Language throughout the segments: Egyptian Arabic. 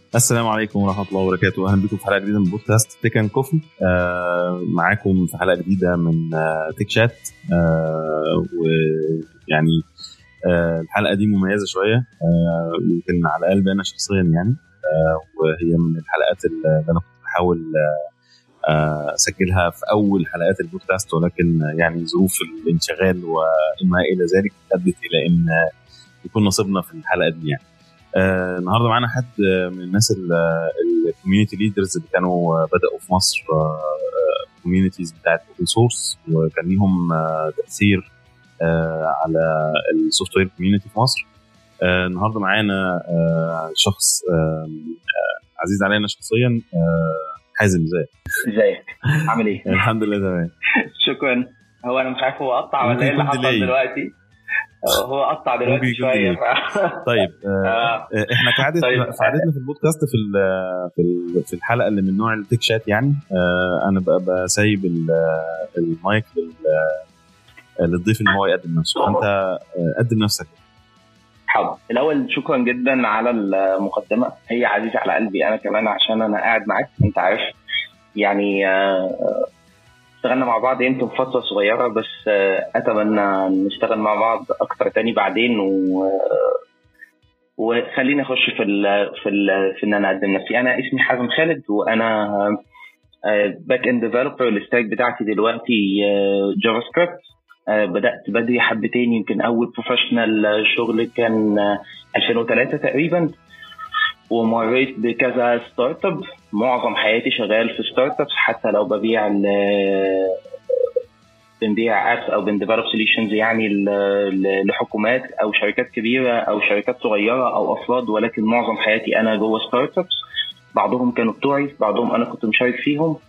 السلام عليكم ورحمه الله وبركاته اهلا بكم في حلقه جديده من بودكاست تيك اند كوفي آه معاكم في حلقه جديده من آه تيك شات آه ويعني آه الحلقه دي مميزه شويه آه يمكن على قلبي انا شخصيا يعني آه وهي من الحلقات اللي انا كنت بحاول آه اسجلها في اول حلقات البودكاست ولكن يعني ظروف الانشغال وما الى ذلك ادت الى ان يكون نصيبنا في الحلقه دي يعني آه النهارده معانا حد من الناس الكوميونتي ليدرز اللي كانوا بداوا في مصر كوميونيتيز بتاعت اوبن سورس وكان ليهم آه تاثير آه على السوفت وير كوميونتي في مصر آه النهارده معانا آه شخص آه عزيز علينا شخصيا آه حازم ازيك؟ ازيك؟ عامل ايه؟ الحمد لله تمام شكرا هو انا مش عارف هو قطع ولا ايه اللي حصل دلوقتي هو قطع دلوقتي شويه ف... طيب آه احنا كعاده طيب. في عادتنا في البودكاست في في في الحلقه اللي من نوع التيك شات يعني آه انا بقى بسيب المايك للضيف ان هو يقدم نفسه فانت قدم نفسك حاضر الاول شكرا جدا على المقدمه هي عزيزه على قلبي انا كمان عشان انا قاعد معاك انت عارف يعني اشتغلنا مع بعض يمكن فتره صغيره بس اتمنى نشتغل مع بعض اكتر تاني بعدين و وخليني اخش في ال في ال في ان انا اقدم نفسي انا اسمي حازم خالد وانا باك اند ديفلوبر الستاك بتاعتي دلوقتي جافا سكريبت بدات بدري حبتين يمكن اول بروفيشنال شغل كان 2003 تقريبا ومريت بكذا ستارت اب معظم حياتي شغال في ستارت ابس حتى لو ببيع بنبيع ابس او بنديفلوب سوليوشنز يعني لحكومات او شركات كبيره او شركات صغيره او افراد ولكن معظم حياتي انا جوه ستارت ابس بعضهم كانوا بتوعي بعضهم انا كنت مشارك فيهم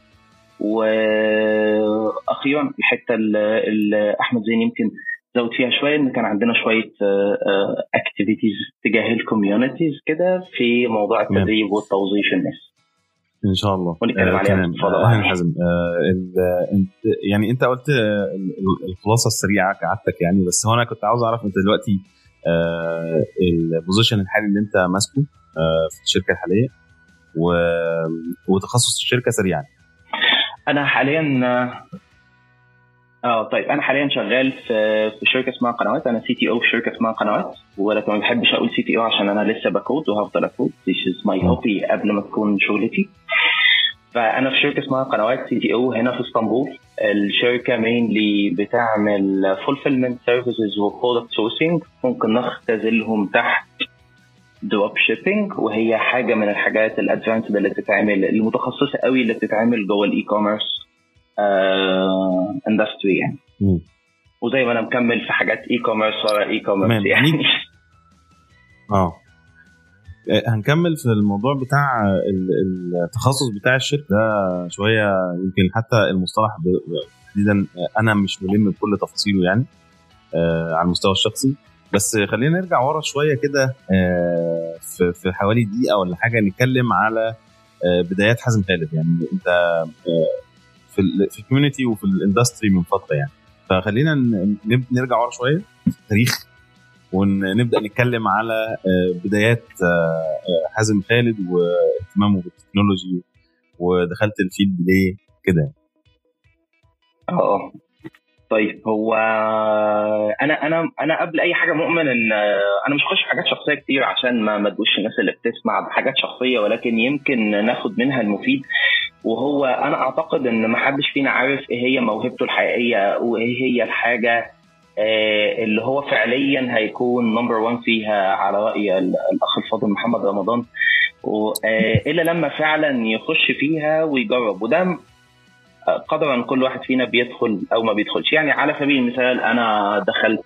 واخيرا الحته اللي احمد زين يمكن زود فيها شويه ان كان عندنا شويه اكتيفيتيز تجاه الكوميونيتيز كده في موضوع التدريب والتوظيف الناس ان شاء الله ونتكلم آه عليها اهلا حازم آه انت يعني انت قلت الخلاصه السريعه كعادتك يعني بس هو انا كنت عاوز اعرف انت دلوقتي آه البوزيشن الحالي اللي انت ماسكه آه في الشركه الحاليه و... وتخصص الشركه سريعا انا حاليا اه طيب انا حاليا شغال في في شركه اسمها قنوات انا سي تي او في شركه اسمها قنوات ولكن ما بحبش اقول سي تي او عشان انا لسه بكود وهفضل اكود This is my hobby قبل ما تكون شغلتي فانا في شركه اسمها قنوات سي تي او هنا في اسطنبول الشركه مينلي بتعمل فولفيلمنت سيرفيسز وبرودكت سورسنج ممكن نختزلهم تحت دروب شيبينج وهي حاجه من الحاجات الادفانسد اللي بتتعمل المتخصصه قوي اللي بتتعمل جوه الاي كوميرس اندستري uh, يعني م. وزي ما انا مكمل في حاجات اي كوميرس ورا اي كوميرس يعني اه هنكمل في الموضوع بتاع التخصص بتاع الشركه ده شويه يمكن حتى المصطلح تحديدا انا مش ملم بكل تفاصيله يعني آه على المستوى الشخصي بس خلينا نرجع ورا شويه كده آه في, في حوالي دقيقه ولا حاجه نتكلم على آه بدايات حازم خالد يعني انت آه في في الكوميونتي وفي الاندستري من فتره يعني فخلينا نرجع ورا شويه في التاريخ ونبدا نتكلم على بدايات حازم خالد واهتمامه بالتكنولوجي ودخلت الفيلد ليه كده اه طيب هو انا انا انا قبل اي حاجه مؤمن ان انا مش هخش في حاجات شخصيه كتير عشان ما ما تدوش الناس اللي بتسمع بحاجات شخصيه ولكن يمكن ناخد منها المفيد وهو انا اعتقد ان ما حدش فينا عارف ايه هي موهبته الحقيقيه وايه هي الحاجه اللي هو فعليا هيكون نمبر 1 فيها على راي الاخ الفاضل محمد رمضان الا لما فعلا يخش فيها ويجرب وده قدرا كل واحد فينا بيدخل او ما بيدخلش يعني على سبيل المثال انا دخلت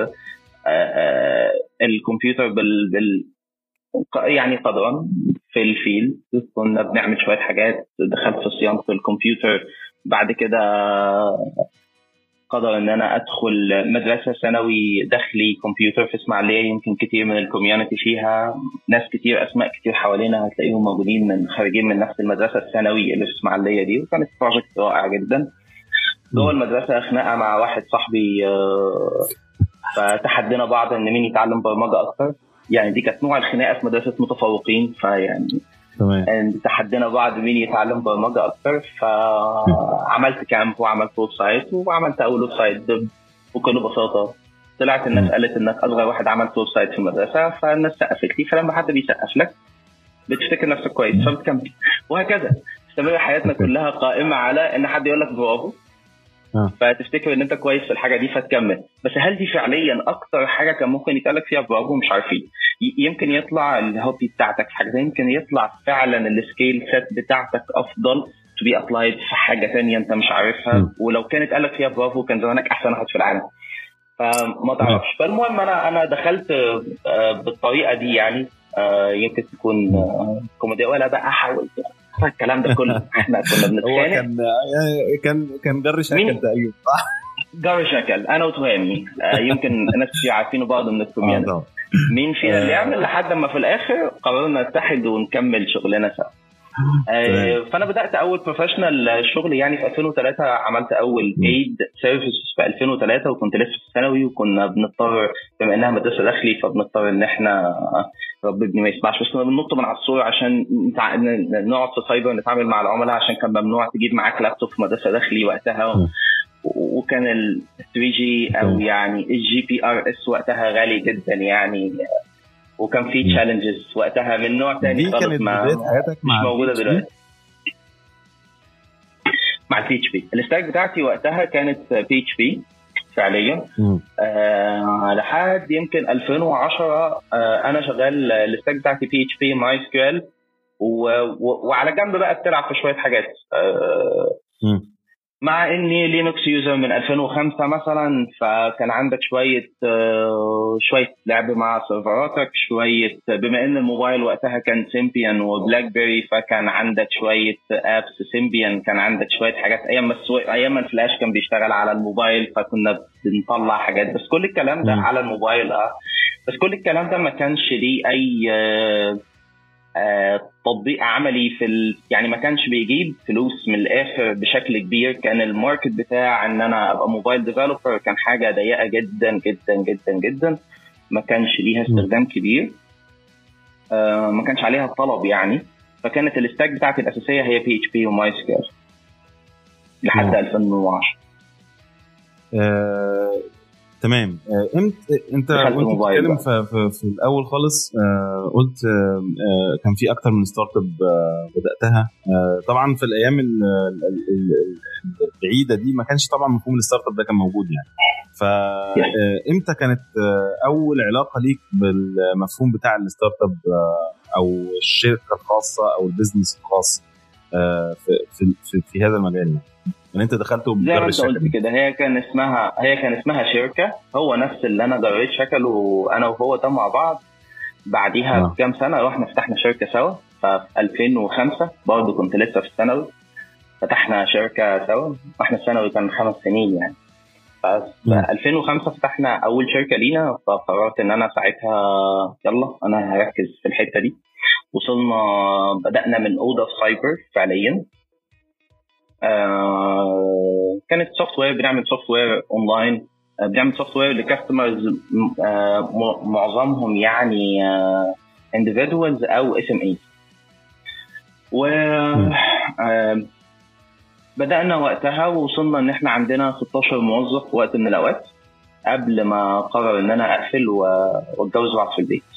الكمبيوتر بال, بال يعني قدرا في الفيلد كنا بنعمل شويه حاجات دخلت في صيانه الكمبيوتر بعد كده قدر ان انا ادخل مدرسه ثانوي داخلي كمبيوتر في اسماعيليه يمكن كتير من الكوميونتي فيها ناس كتير اسماء كتير حوالينا هتلاقيهم موجودين من خارجين من نفس المدرسه الثانوي اللي في اسماعيليه دي وكانت بروجكت رائع جدا جوه المدرسه خناقه مع واحد صاحبي فتحدينا بعض ان مين يتعلم برمجه اكتر يعني دي كانت نوع الخناقه في مدرسه متفوقين فيعني تمام تحدينا بعض مين يتعلم برمجه اكتر فعملت كامب وعملت ويب سايت وعملت اول ويب سايت بكل بساطه طلعت الناس قالت انك اصغر واحد عملت ويب سايت في المدرسه فالناس سقفت لي فلما حد بيسقف لك بتفتكر نفسك كويس فبتكمل وهكذا تستمر حياتنا كلها قائمه على ان حد يقول لك برافو آه. فتفتكر ان انت كويس في الحاجه دي فتكمل بس هل دي فعليا اكتر حاجه كان ممكن يتقال لك فيها برافو مش عارفين ي- يمكن يطلع الهوبي بتاعتك في حاجه تانية، يمكن يطلع فعلا السكيل سيت بتاعتك افضل تو بي ابلايد في حاجه تانية انت مش عارفها م. ولو كانت قال لك فيها برافو كان زمانك احسن واحد في العالم فما تعرفش فالمهم انا انا دخلت آه، بالطريقه دي يعني آه، يمكن تكون آه، كوميديا ولا بقى احاول الكلام ده كله احنا كنا هو بنتخانق كان آه، كان كان جر شكل مين؟ تقريبا صح؟ جاري شكل انا وتهامي آه، يمكن ناس كتير عارفينه بعض من اه الكوميونتي طبعا مين فينا اللي آه. يعمل لحد ما في الاخر قررنا نتحد ونكمل شغلنا سوا آه، تمام. فانا بدات اول بروفيشنال شغل يعني في 2003 عملت اول م. ايد سيرفيس في 2003 وكنت لسه في الثانوي وكنا بنضطر بما انها مدرسه داخلي فبنضطر ان احنا رب ابني ما يسمعش بس كنا بننط من على السور عشان نتع- ن- نقعد في سايبر نتعامل مع العملاء عشان كان ممنوع تجيب معاك لابتوب في مدرسه داخلي وقتها م. و- وكان ال 3 جي او م. يعني الجي بي ار اس وقتها غالي جدا يعني وكان في م. تشالنجز وقتها من نوع تاني دي خالص كانت ما بدايه حياتك مع مش موجوده PHP؟ دلوقتي مع البي اتش بي الستاك بتاعتي وقتها كانت بي اتش بي فعليا مم. آه لحد يمكن 2010 آه انا شغال الستاك بتاعتي بي اتش بي ماي سكيول وعلى جنب بقى بتلعب في شويه حاجات آه مم. مع اني لينكس يوزر من 2005 مثلا فكان عندك شويه آه، شويه لعب مع سيرفراتك شويه بما ان الموبايل وقتها كان سيمبيان وبلاك بيري فكان عندك شويه ابس سيمبيان كان عندك شويه حاجات ايام بس ايام ما الفلاش كان بيشتغل على الموبايل فكنا بنطلع حاجات بس كل الكلام ده مم. على الموبايل اه بس كل الكلام ده ما كانش ليه اي آه، آه، تطبيق عملي في ال... يعني ما كانش بيجيب فلوس من الاخر بشكل كبير كان الماركت بتاع ان انا ابقى موبايل ديفلوبر كان حاجه ضيقه جدا جدا جدا جدا ما كانش ليها استخدام كبير آه، ما كانش عليها طلب يعني فكانت الستاك بتاعتي الاساسيه هي بي اتش بي وماي سكيل لحد مم. 2010 آه، تمام آه، امت انت دخلت وانت موبايل بتتكلم بقى. في, في, في الاول خالص آه، قلت آه، آه، كان في اكتر من ستارت اب آه، بداتها آه، طبعا في الايام ال- ال- ال- ال- البعيده دي ما كانش طبعا مفهوم الستارت اب ده كان موجود يعني فامتى كانت آه، اول علاقه ليك بالمفهوم بتاع الستارت اب آه، او الشركه الخاصه او البيزنس الخاص آه، في, في, في, في هذا المجال يعني ان انت دخلت زي ما وبتجرب انت الشركه قلت دي كده هي كان اسمها هي كان اسمها شركه هو نفس اللي انا جريت شكله انا وهو ده مع بعض بعديها آه. بكام سنه رحنا فتحنا شركه سوا ففي 2005 برضه كنت لسه في الثانوي فتحنا شركه سوا واحنا الثانوي كان خمس سنين يعني ف مم. 2005 فتحنا اول شركه لينا فقررت ان انا ساعتها يلا انا هركز في الحته دي وصلنا بدانا من اوضه في سايبر فعليا آه كانت سوفت وير بنعمل سوفت وير اونلاين آه، بنعمل سوفت وير لكاستمرز معظمهم يعني اندفيدوالز او اس ام اي و آه، بدانا وقتها ووصلنا ان احنا عندنا 16 موظف في وقت من الاوقات قبل ما قرر ان انا اقفل و- واتجوز واقعد في البيت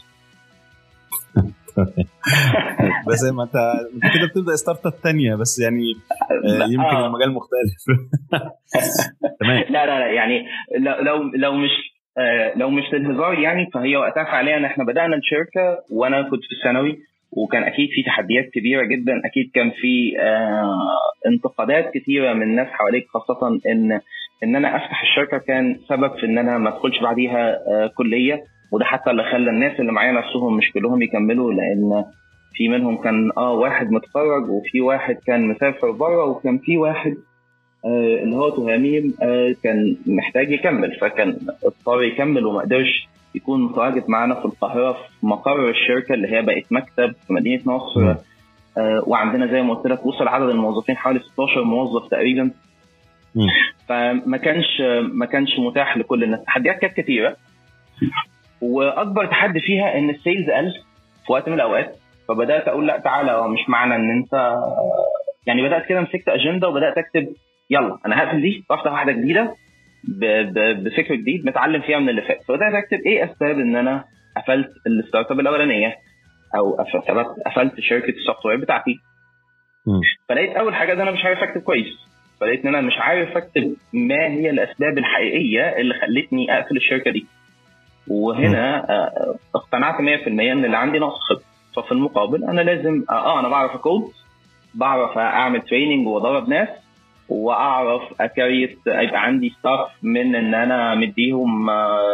بس ما انت انت كده بتبدا ستارت اب ثانيه بس يعني آه، يمكن آه. المجال مختلف تمام لا لا لا يعني لو لو لو مش آه، لو مش للهزار يعني فهي وقتها فعليا احنا بدانا الشركه وانا كنت في الثانوي وكان اكيد في تحديات كبيره جدا اكيد كان في آه، انتقادات كثيره من الناس حواليك خاصه ان ان انا افتح الشركه كان سبب في ان انا ما ادخلش بعديها آه، كليه وده حتى اللي خلى الناس اللي معايا نفسهم مش كلهم يكملوا لان في منهم كان اه واحد متخرج وفي واحد كان مسافر بره وكان في واحد آه، اللي هو تهاميم آه، كان محتاج يكمل فكان اضطر يكمل وما قدرش يكون متواجد معانا في القاهره في مقر الشركه اللي هي بقت مكتب في مدينه نصر مم. آه، وعندنا زي ما قلت لك وصل عدد الموظفين حوالي 16 موظف تقريبا مم. فما كانش ما كانش متاح لكل الناس التحديات كانت كثيره واكبر تحدي فيها ان السيلز قل في وقت من الاوقات فبدات اقول لا تعالى مش معنى ان انت يعني بدات كده مسكت اجنده وبدات اكتب يلا انا هقفل دي وافتح واحده جديده بفكر جديد متعلم فيها من اللي فات فبدات اكتب ايه اسباب ان انا قفلت الستارت اب الاولانيه او قفلت شركه السوفت وير بتاعتي فلقيت اول حاجه ان انا مش عارف اكتب كويس فلقيت ان انا مش عارف اكتب ما هي الاسباب الحقيقيه اللي خلتني اقفل الشركه دي وهنا آه، اقتنعت 100% ان اللي عندي نقص خبره ففي المقابل انا لازم اه, آه، انا بعرف اكود بعرف اعمل تريننج وادرب ناس واعرف اكريت يبقى عندي ستاف من ان انا مديهم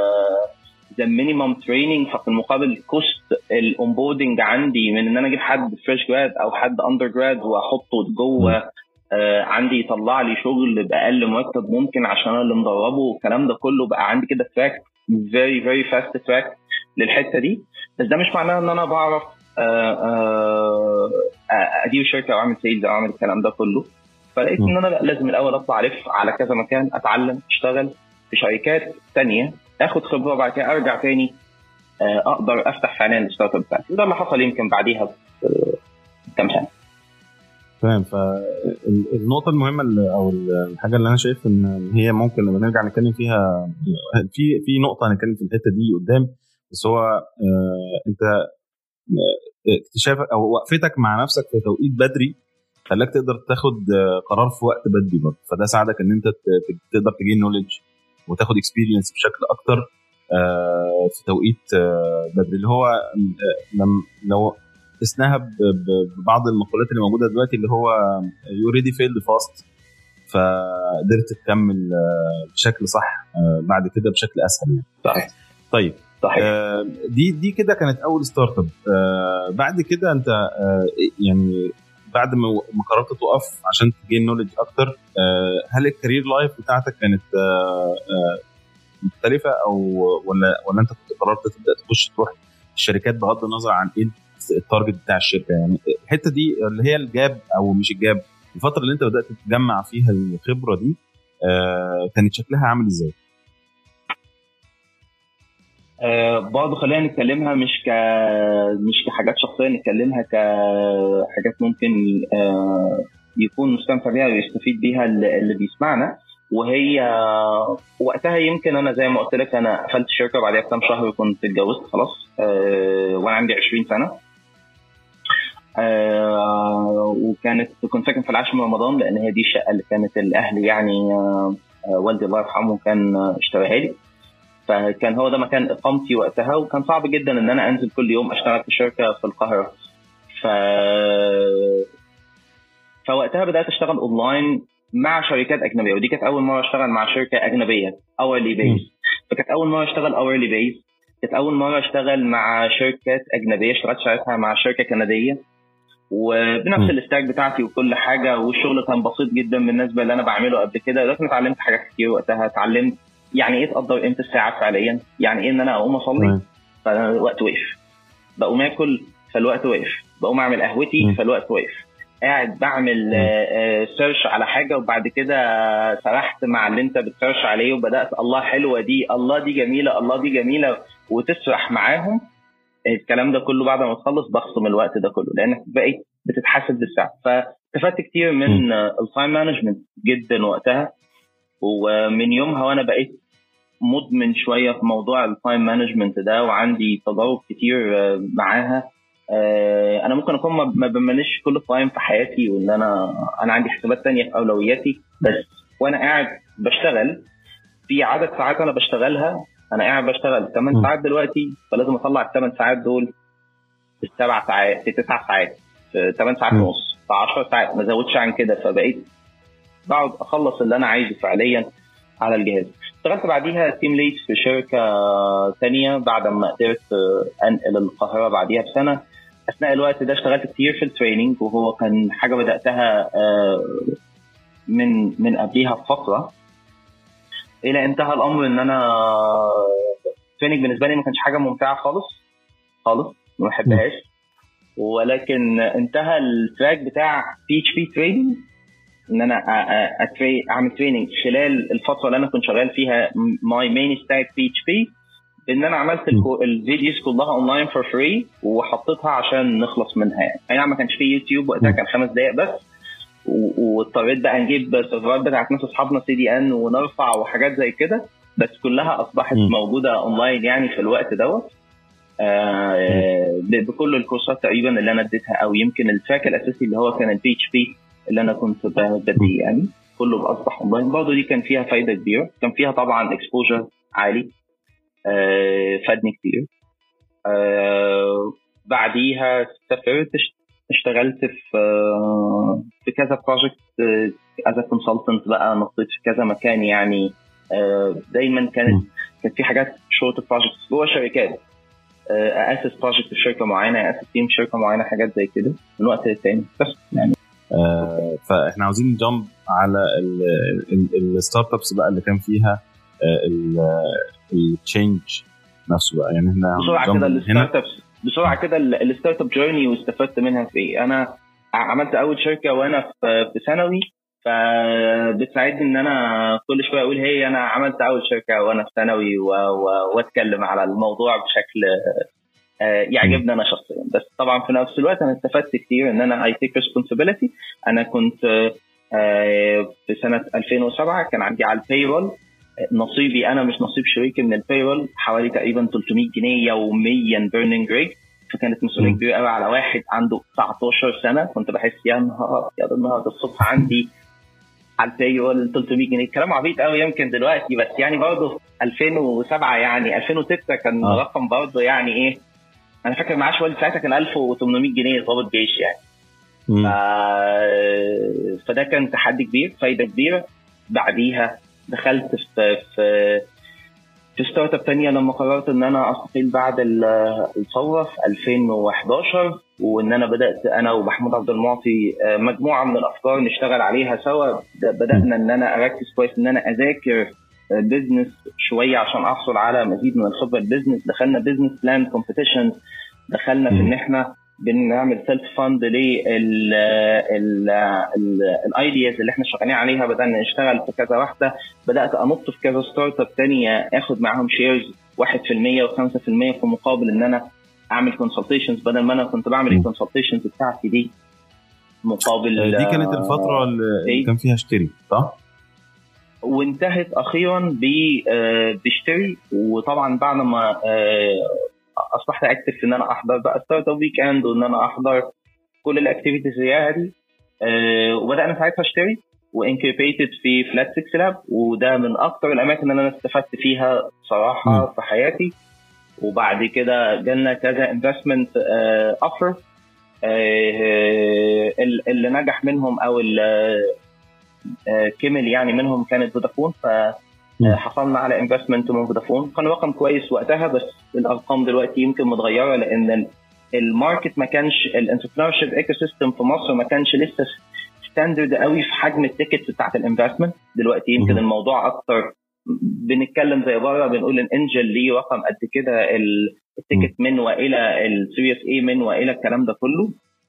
ذا مينيمم تريننج ففي المقابل كوست الاونبوردنج عندي من ان انا اجيب حد فريش جراد او حد اندر جراد واحطه جوه آه عندي يطلع لي شغل باقل مرتب ممكن عشان انا اللي مدربه والكلام ده كله بقى عندي كده تراك فيري فيري فاست تراك للحته دي بس ده مش معناه ان انا بعرف آه آه ادير شركه او اعمل سيلز او اعمل الكلام ده كله فلقيت ان انا لازم الاول اطلع الف على كذا مكان اتعلم اشتغل في شركات ثانيه اخد خبره وبعد كده ارجع تاني آه، اقدر افتح فعليا الستارت اب بتاعتي وده اللي حصل يمكن بعديها بكام سنه تمام فالنقطه المهمه اللي او الحاجه اللي انا شايف ان هي ممكن لما نرجع نتكلم فيها في في نقطه هنتكلم في الحته دي قدام بس هو آه، انت آه، اكتشافك او وقفتك مع نفسك في توقيت بدري خلاك تقدر تاخد قرار في وقت بدري برضه فده ساعدك ان انت تقدر تجين نولج وتاخد اكسبيرينس بشكل اكتر آه، في توقيت آه، بدري اللي هو آه، لو قسناها ببعض المقولات اللي موجوده دلوقتي اللي هو يو ريدي فيلد فاست فقدرت تكمل بشكل صح بعد كده بشكل اسهل يعني صحيح طيب صحيح دي دي كده كانت اول ستارت اب بعد كده انت يعني بعد ما قررت تقف عشان تجين نولج اكتر آه، هل الكارير لايف بتاعتك كانت آه، آه، مختلفه او ولا ولا انت كنت قررت تبدا تخش تروح الشركات بغض النظر عن ايه التارجت بتاع الشركه يعني الحته دي اللي هي الجاب او مش الجاب الفتره اللي انت بدات تجمع فيها الخبره دي كانت شكلها عامل ازاي؟ آه برضه خلينا نتكلمها مش ك مش كحاجات شخصيه نتكلمها كحاجات ممكن آه يكون مستمتع بيها ويستفيد بيها اللي بيسمعنا وهي وقتها يمكن انا زي ما قلت لك انا قفلت الشركه بعدها بكام شهر كنت اتجوزت خلاص آه وانا عندي 20 سنه آه وكانت كنت ساكن في العاشر من رمضان لان هي دي الشقه اللي كانت الاهل يعني آه والدي الله يرحمه كان اشتراها لي فكان هو ده مكان اقامتي وقتها وكان صعب جدا ان انا انزل كل يوم اشتغل في شركه في القاهره ف فوقتها بدات اشتغل اونلاين مع شركات اجنبيه ودي كانت اول مره اشتغل مع شركه اجنبيه اورلي بيز فكانت اول مره اشتغل اورلي بيز كانت اول مره اشتغل مع شركات اجنبيه اشتغلت ساعتها مع شركه كنديه وبنفس الستاك بتاعتي وكل حاجه والشغل كان بسيط جدا بالنسبه اللي انا بعمله قبل كده لكن اتعلمت حاجات كتير وقتها اتعلمت يعني ايه تقدر قيمه الساعه فعليا يعني ايه ان انا اقوم اصلي فالوقت وقف بقوم اكل فالوقت وقف بقوم اعمل قهوتي فالوقت وقف قاعد بعمل سيرش على حاجه وبعد كده سرحت مع اللي انت بتسيرش عليه وبدات الله حلوه دي الله دي جميله الله دي جميله وتسرح معاهم الكلام ده كله بعد ما تخلص بخصم الوقت ده كله لانك بقيت بتتحاسب بالساعه فاستفدت كتير من التايم مانجمنت جدا وقتها ومن يومها وانا بقيت مدمن شويه في موضوع التايم مانجمنت ده وعندي تجارب كتير آه، معاها آه، انا ممكن اكون ما بمانجش كل التايم في حياتي وان انا انا عندي حسابات تانية في اولوياتي بس وانا قاعد بشتغل في عدد ساعات انا بشتغلها انا قاعد بشتغل 8 ساعات دلوقتي فلازم اطلع الثمان ساعات دول في السبع ساعات في تسع ساعات في 8 ساعات ونص في 10 ساعات ما زودش عن كده فبقيت بقعد اخلص اللي انا عايزه فعليا على الجهاز اشتغلت بعديها تيم ليد في شركه ثانيه بعد ما قدرت انقل القاهره بعديها بسنه اثناء الوقت ده اشتغلت كتير في التريننج وهو كان حاجه بداتها آه، من من قبليها بفتره الى انتهى الامر ان انا التريننج بالنسبه لي ما كانش حاجه ممتعه خالص خالص ما بحبهاش ولكن انتهى التراك بتاع بي اتش بي تريننج ان انا اعمل تريننج خلال الفتره اللي انا كنت شغال فيها ماي مين ستاك بي اتش بي ان انا عملت الفيديوز كلها اونلاين فور فري وحطيتها عشان نخلص منها يعني اي نعم ما كانش في يوتيوب وقتها كان خمس دقائق بس واضطريت بقى نجيب سيرفرات بتاعت ناس اصحابنا سي دي ان ونرفع وحاجات زي كده بس كلها اصبحت م. موجوده اونلاين يعني في الوقت دوت آه بكل الكورسات تقريبا اللي انا اديتها او يمكن التراك الاساسي اللي هو كان البي اتش بي اللي انا كنت بديه يعني كله اصبح اونلاين برضه دي كان فيها فايده كبيره كان فيها طبعا اكسبوجر عالي آه فادني كتير آه بعديها سافرت اشتغلت في آه في كذا بروجكت از كونسلتنت بقى نطيت في كذا مكان يعني آه دايما كانت كانت في حاجات شورت بروجكتس جوه شركات اسس بروجكت في شركه معينه اسس تيم شركه معينه حاجات زي كده من وقت للتاني بس يعني آه فاحنا عاوزين نجمب على الستارت ابس بقى اللي كان فيها التشينج نفسه بقى يعني احنا بسرعه كده الستارت ابس بسرعه كده الستارت اب جيرني واستفدت منها في ايه انا عملت اول شركه وانا في ثانوي فبتساعدني ان انا كل شويه اقول هي انا عملت اول شركه وانا في ثانوي واتكلم على الموضوع بشكل يعجبني انا شخصيا بس طبعا في نفس الوقت انا استفدت كتير ان انا اي تيك ريسبونسبيلتي انا كنت في سنه 2007 كان عندي على البيرول نصيبي انا مش نصيب شريكي من البيرول حوالي تقريبا 300 جنيه يوميا بيرنينج ريج فكانت مسؤوليه كبيره قوي على واحد عنده 19 سنه كنت بحس يا نهار يا النهارده الصبح عندي على البيرول 300 جنيه كلام عبيط قوي يمكن دلوقتي بس يعني برضه 2007 يعني 2006 كان آه. رقم برضه يعني ايه انا فاكر معاش والدي ساعتها كان 1800 جنيه ضابط جيش يعني ف... فده كان تحدي كبير فايده كبيره بعديها دخلت في في في ستارت اب تانية لما قررت ان انا استقيل بعد الثوره في 2011 وان انا بدات انا ومحمود عبد المعطي مجموعه من الافكار نشتغل عليها سوا بدانا ان انا اركز كويس ان انا اذاكر بزنس شويه عشان احصل على مزيد من الخبره البيزنس دخلنا بزنس بلان كومبيتيشن دخلنا في ان احنا بنعمل سيلف فاند للايدياز اللي احنا شغالين عليها بدانا نشتغل في كذا واحده بدات انط في كذا ستارت اب ثانيه اخد معاهم شيرز 1% و5% في مقابل ان انا اعمل كونسلتيشنز بدل ما انا كنت بعمل الكونسلتيشنز بتاعتي دي مقابل دي كانت الفتره اللي كان فيها اشتري صح؟ وانتهت اخيرا باشتري وطبعا بعد ما اصبحت اكتف ان انا احضر بقى ستارت اب ويك اند وان انا احضر كل الاكتيفيتيز اللي دي أه وبدانا ساعتها اشتري وانكيبيتد في فلات 6 لاب وده من اكتر الاماكن اللي انا استفدت فيها صراحه م. في حياتي وبعد كده جالنا كذا انفستمنت اوفر اللي نجح منهم او اللي كمل يعني منهم كانت فودافون ف حصلنا على انفستمنت من فودافون كان رقم كويس وقتها بس الارقام دلوقتي يمكن متغيره لان الماركت ما كانش الانتربرنور شيب ايكو سيستم في مصر ما كانش لسه ستاندرد قوي في حجم التيكتس بتاعت الانفستمنت دلوقتي يمكن الموضوع اكتر بنتكلم زي بره بنقول الانجل ليه رقم قد كده التيكت من والى السيريس اي من والى الكلام ده كله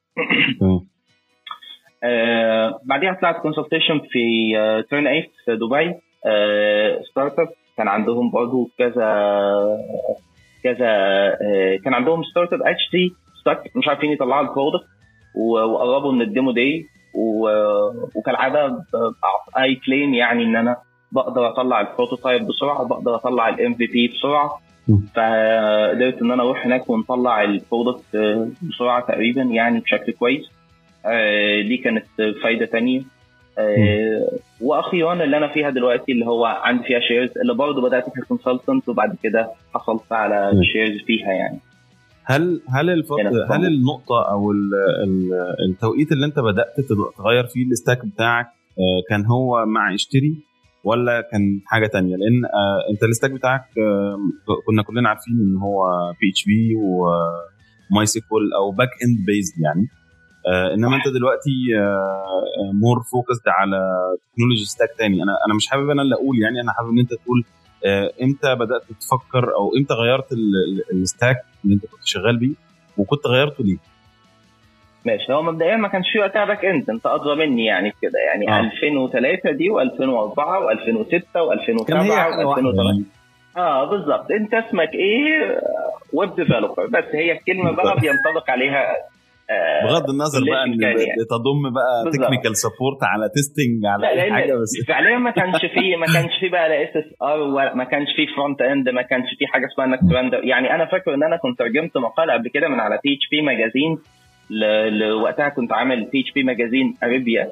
آه بعديها طلعت كونسلتيشن في تيرن ايت في دبي آه ستارت اب كان عندهم برضه كذا كذا آه كان عندهم ستارت اب اتش تي ستاك مش عارفين يطلعوا البرودكت وقربوا من الديمو داي وكالعاده اي كليم يعني ان انا بقدر اطلع البروتوتايب بسرعه بقدر اطلع الام في بي بسرعه فقدرت ان انا اروح هناك ونطلع البرودكت بسرعه تقريبا يعني بشكل كويس آه دي كانت فايده تانية آه واخيرا اللي انا فيها دلوقتي اللي هو عندي فيها شيرز اللي برضه بدات كونسلتنت وبعد كده حصلت على شيرز فيها يعني هل هل الفترة هل النقطة أو التوقيت اللي أنت بدأت تغير فيه الستاك بتاعك كان هو مع اشتري ولا كان حاجة تانية لأن أنت الستاك بتاعك كنا كلنا عارفين إن هو بي اتش بي وماي سيكول أو باك إند بيزد يعني انما انت دلوقتي مور فوكسد على تكنولوجي ستاك تاني انا انا مش حابب انا اللي اقول يعني انا حابب ان انت تقول امتى بدات تفكر او امتى غيرت الستاك اللي انت كنت شغال بيه وكنت غيرته ليه؟ ماشي هو مبدئيا ما كانش في وقتها باك اند انت ادرى مني يعني كده يعني آه. 2003 دي و2004 و2006 و2007 و2008 اه بالظبط انت اسمك ايه ويب ديفلوبر بس هي الكلمه بقى بينطبق عليها آه بغض النظر بقى ان يعني. تضم بقى تكنيكال سبورت على تيستنج على اي حاجه بس فعليا ما كانش فيه ما كانش فيه بقى لا اس اس ار ما كانش فيه فرونت اند ما كانش فيه حاجه اسمها انك ترندر يعني انا فاكر ان انا كنت ترجمت مقال قبل كده من على تي اتش بي ماجازين لوقتها كنت عامل تي اتش بي ماجازين اريبيا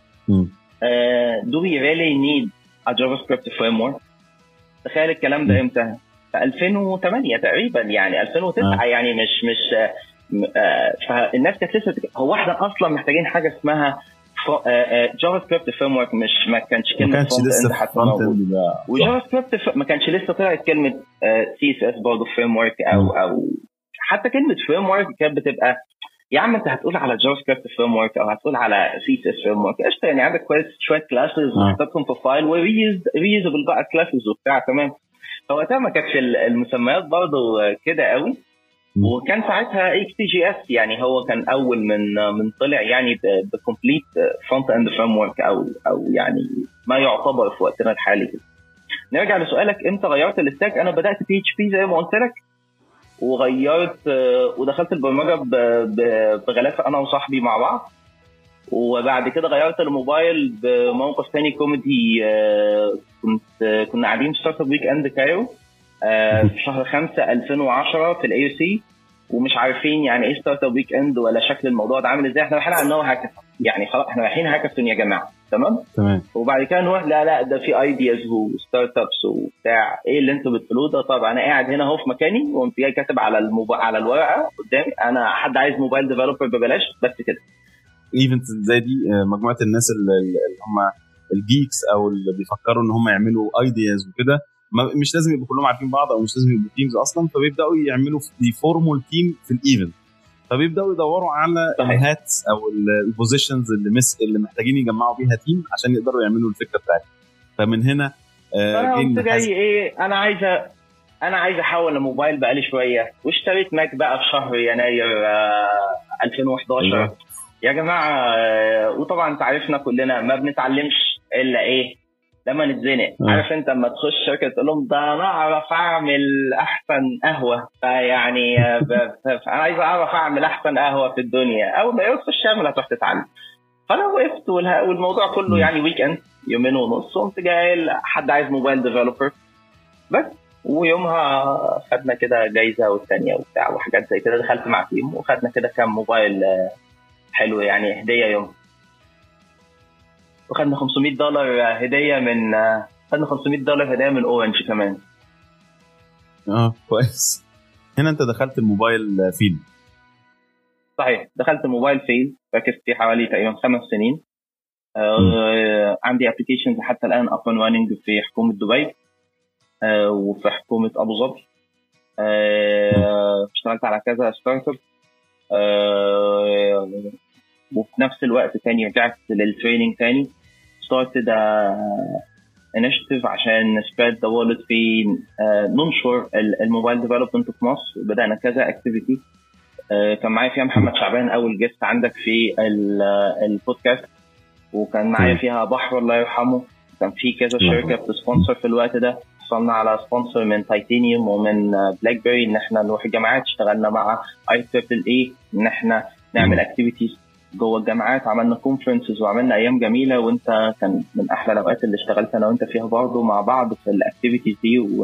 دو وي ريلي نيد ا جافا سكريبت فريم ورك تخيل الكلام ده امتى؟ في 2008 تقريبا يعني 2009 آه. يعني مش مش آه فالناس كانت لسه هو احنا اصلا محتاجين حاجه اسمها جافا سكريبت فريم ورك مش ما كانش كلمه ما كانش لسه حتى موجود وجافا سكريبت ما كانش لسه طلعت كلمه سي اس اس برضه فريم ورك او او حتى كلمه فريم ورك كانت بتبقى يا عم انت هتقول على جافا سكريبت فريم ورك او هتقول على سي اس اس فريم ورك قشطه يعني عندك كويس شويه كلاسز وحطيتهم في فايل وريوزبل بقى كلاسز وبتاع تمام فوقتها ما كانتش المسميات برضه كده قوي وكان ساعتها اكس تي جي اس يعني هو كان اول من من طلع يعني بكومبليت فرونت اند فريم ورك او او يعني ما يعتبر في وقتنا الحالي كده. نرجع لسؤالك امتى غيرت الستاك انا بدات بي اتش بي زي ما قلت لك وغيرت ودخلت البرمجه بغلافه انا وصاحبي مع بعض وبعد كده غيرت الموبايل بموقف تاني كوميدي كنت كنا قاعدين في ستارت اب ويك اند كايرو في شهر 5 2010 في الاي سي ومش عارفين يعني ايه ستارت اب ويك اند ولا شكل الموضوع ده عامل ازاي احنا رايحين على ان هو هاكاثون يعني خلاص احنا رايحين هاكاثون يا جماعه تمام تمام وبعد كده نروح لا لا ده في ايدياز وستارت ابس وبتاع ايه اللي انتوا بتقولوه ده طب انا قاعد هنا اهو في مكاني وقمت جاي كاتب على الموب... على الورقه قدامي انا حد عايز موبايل ديفلوبر ببلاش بس كده ايفنت زي دي مجموعه الناس اللي هم الجيكس او اللي بيفكروا ان هم يعملوا ايدياز وكده مش لازم يبقوا كلهم عارفين بعض او مش لازم يبقوا تيمز اصلا فبيبداوا يعملوا يفورموا التيم في الايفنت فبيبداوا يدوروا على الهاتس او البوزيشنز اللي مس اللي محتاجين يجمعوا بيها تيم عشان يقدروا يعملوا الفكره بتاعتهم فمن هنا آه انا قلت جاي ايه انا عايز انا عايز احول لموبايل بقالي شويه واشتريت ماك بقى في شهر يناير آه 2011 يا جماعه آه وطبعا انت عارفنا كلنا ما بنتعلمش الا ايه لما نتزنق آه. عارف انت لما تخش شركه تقول لهم ده انا اعرف اعمل احسن قهوه فيعني انا عايز اعرف اعمل احسن قهوه في الدنيا اول ما تخش اعمل هتروح تتعلم فانا وقفت والموضوع كله يعني ويك اند يومين ونص قمت جاي حد عايز موبايل ديفلوبر بس ويومها خدنا كده جايزه والثانيه وبتاع وحاجات زي كده دخلت مع تيم وخدنا كده كام موبايل حلو يعني هديه يوم وخدنا 500 دولار هديه من خدنا 500 دولار هديه من اورنج كمان اه كويس هنا انت دخلت الموبايل فيلد صحيح دخلت الموبايل فيلد ركزت فيه حوالي تقريبا خمس سنين آه عندي ابلكيشنز حتى الان اب راننج في حكومه دبي آه وفي حكومه ابو ظبي آه اشتغلت على كذا ستارت اب آه وفي نفس الوقت تاني رجعت للتريننج تاني started a initiative عشان spread the wallet في uh, ننشر الموبايل ديفلوبمنت في مصر بدأنا كذا اكتيفيتي uh, كان معايا فيها محمد شعبان أول جيست عندك في البودكاست وكان معايا فيها بحر الله يرحمه كان في كذا شركة بتسبونسر في الوقت ده حصلنا على سبونسر من تايتانيوم ومن بلاك بيري ان احنا نروح الجامعات اشتغلنا مع اي تريبل اي ان احنا نعمل اكتيفيتيز جوه الجامعات عملنا كونفرنسز وعملنا ايام جميله وانت كان من احلى الاوقات اللي اشتغلت انا وانت فيها برضه مع بعض في الاكتيفيتيز دي و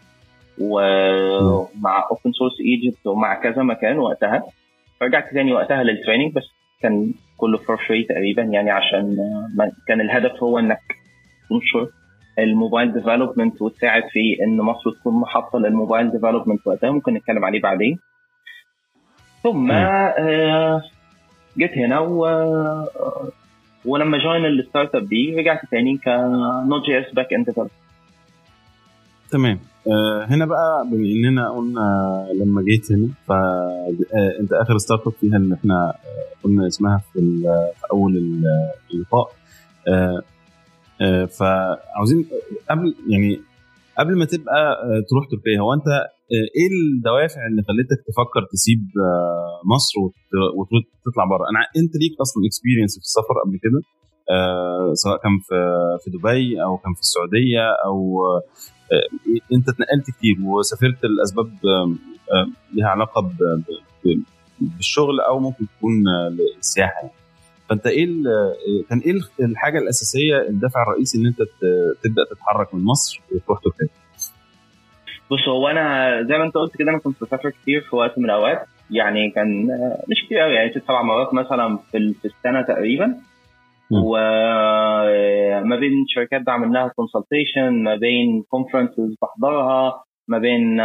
ومع اوبن سورس ايجيبت ومع كذا مكان وقتها رجعت تاني وقتها للتريننج بس كان كله فور فري تقريبا يعني عشان كان الهدف هو انك تنشر الموبايل ديفلوبمنت وتساعد في ان مصر تكون محطه للموبايل ديفلوبمنت وقتها ممكن نتكلم عليه بعدين ثم آه جيت هنا و ولما جوين الستارت اب دي رجعت تاني كنوت جي اس باك اند ديفلوبر تمام آه هنا بقى بما اننا قلنا لما جيت هنا فانت اخر ستارت اب فيها اللي احنا قلنا اسمها في, في اول اللقاء آه آه فعاوزين قبل يعني قبل ما تبقى تروح تركيا هو انت ايه الدوافع اللي خلتك تفكر تسيب مصر وتطلع بره انا انت ليك اصلا اكسبيرينس في السفر قبل كده آه سواء كان في في دبي او كان في السعوديه او آه انت اتنقلت كتير وسافرت لاسباب آه لها علاقه ب بالشغل او ممكن تكون للسياحه يعني. فانت ايه كان ايه الحاجه الاساسيه الدافع الرئيسي ان انت تبدا تتحرك من مصر وتروح تركيا؟ بص هو انا زي ما انت قلت كده انا كنت بسافر كتير في وقت من الاوقات يعني كان مش كتير قوي يعني ست سبع مرات مثلا في في السنه تقريبا وما بين شركات بعمل لها كونسلتيشن ما بين كونفرنسز بحضرها ما بين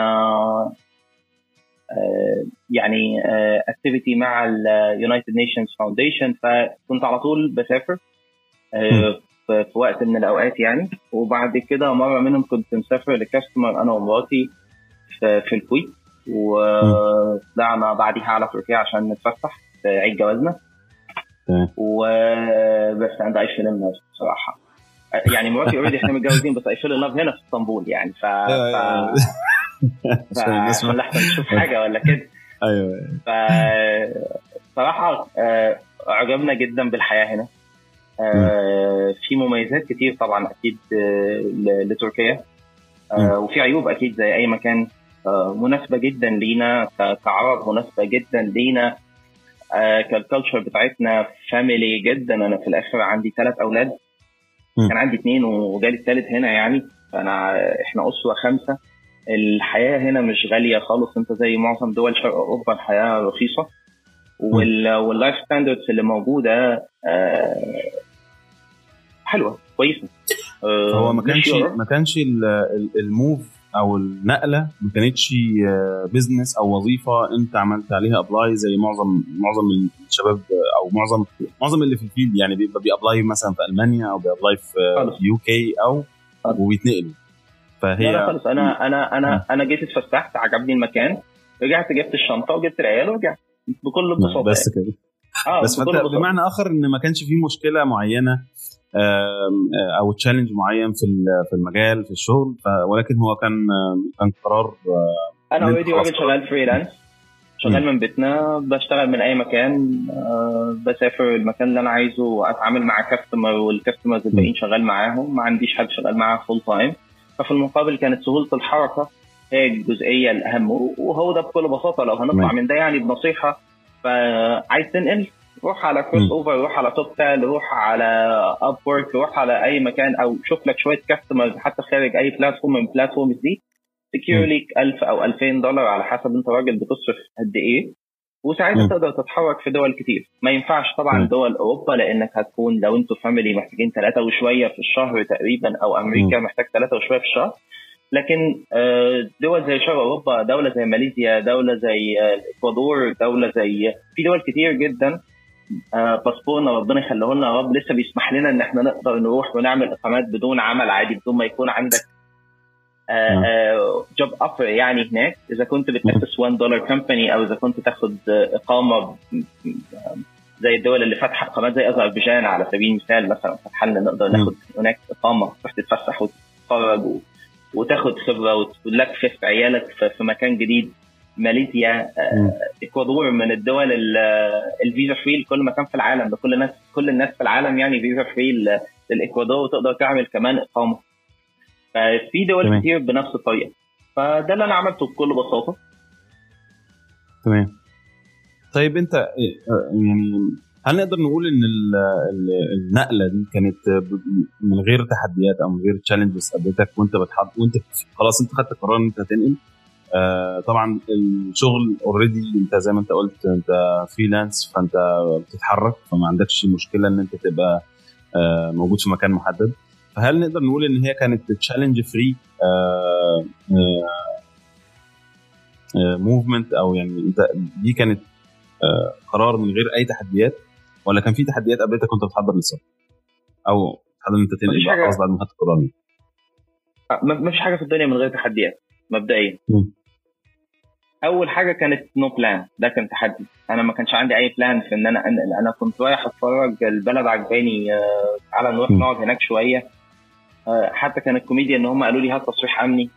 يعني اكتيفيتي مع اليونايتد نيشنز فاونديشن فكنت على طول بسافر في وقت من الاوقات يعني وبعد كده مره منهم كنت مسافر لكاستمر انا ومراتي في, في الكويت وطلعنا بعديها على تركيا عشان نتفسح في عيد جوازنا وبس اند اي فيل بصراحه يعني مراتي اوريدي احنا متجوزين بس اي فيل هنا في اسطنبول يعني ف, ف... عشان لحظه نشوف حاجه ولا كده ايوه ف صراحه عجبنا جدا بالحياه هنا في مميزات كتير طبعا اكيد لتركيا وفي عيوب اكيد زي اي مكان مناسبه جدا لينا كعرب مناسبه جدا لينا كالكالتشر بتاعتنا فاميلي جدا انا في الاخر عندي ثلاث اولاد كان عندي اثنين وجالي الثالث هنا يعني فانا احنا اسره خمسه الحياه هنا مش غاليه خالص انت زي معظم دول شرق اوروبا الحياه رخيصه واللايف ستاندردز اللي موجوده حلوه كويسه هو ما كانش ما كانش الموف او النقله ما كانتش بزنس او وظيفه انت عملت عليها ابلاي زي معظم معظم الشباب او معظم معظم اللي في الفيلد يعني بيبقى بيابلاي مثلا في المانيا او بيابلاي في يو كي او وبيتنقلوا فهي لا خالص انا انا انا انا جيت اتفسحت عجبني المكان رجعت جبت الشنطه وجبت العيال ورجعت بكل بساطه بس كده آه بس فانت بمعنى اخر ان ما كانش في مشكله معينه او تشالنج معين في في المجال في الشغل ولكن هو كان كان قرار انا اوريدي راجل شغال فريلانس شغال من بيتنا بشتغل من اي مكان بسافر المكان اللي انا عايزه واتعامل مع كاستمر والكاستمرز الباقيين شغال معاهم ما عنديش حد شغال معاه فول تايم ففي المقابل كانت سهوله الحركه هي الجزئيه الاهم وهو ده بكل بساطه لو هنطلع من ده يعني بنصيحه فعايز تنقل روح على كروس اوفر روح على توب تال روح على اب وورك روح على اي مكان او شوف لك شويه كاستمرز حتى خارج اي بلاتفورم من البلاتفورمز دي سكيور ليك 1000 او 2000 دولار على حسب انت راجل بتصرف قد ايه وساعتها تقدر تتحرك في دول كتير ما ينفعش طبعا دول اوروبا لانك هتكون لو انتوا فاميلي محتاجين ثلاثه وشويه في الشهر تقريبا او امريكا محتاج ثلاثه وشويه في الشهر لكن دول زي شرق اوروبا دوله زي ماليزيا دوله زي الاكوادور دوله زي في دول كتير جدا باسبورنا ربنا يخليه لنا يا رب لسه بيسمح لنا ان احنا نقدر نروح ونعمل اقامات بدون عمل عادي بدون ما يكون عندك جوب اوفر يعني هناك اذا كنت بتاسس 1 دولار كومباني او اذا كنت تاخد اقامه زي الدول اللي فاتحه اقامات زي اذربيجان على سبيل المثال مثلا فتح لنا نقدر ناخد هناك اقامه تروح تتفسح وتتفرج وتاخد خبره وتلفف عيالك في مكان جديد ماليزيا اكوادور من الدول الفيزا فري لكل مكان في العالم لكل الناس كل الناس في العالم يعني فيزا فري للاكوادور وتقدر تعمل كمان اقامه ففي دول تمام. كتير بنفس الطريقه فده اللي انا عملته بكل بساطه تمام طيب انت يعني هل نقدر نقول ان النقله دي كانت من غير تحديات او من غير تشالنجز قابلتك وانت بتحضر وانت خلاص انت خدت قرار ان انت هتنقل آه طبعا الشغل اوريدي انت زي ما انت قلت انت فريلانس فانت بتتحرك فما عندكش مشكله ان انت تبقى آه موجود في مكان محدد فهل نقدر نقول ان هي كانت تشالنج فري موفمنت او يعني انت دي كانت آه قرار من غير اي تحديات ولا كان في تحديات قابلتك وانت بتحضر للسفر او تحضر ان انت تنقل خلاص بعد ما خدت القرار ما فيش حاجه في الدنيا من غير تحديات مبدئيا اول حاجه كانت نو no بلان ده كان تحدي انا ما كانش عندي اي بلان في ان انا انقل انا كنت رايح اتفرج البلد عجباني تعالى نروح نقعد هناك شويه حتى كان الكوميديا ان هم قالوا لي هات تصريح امني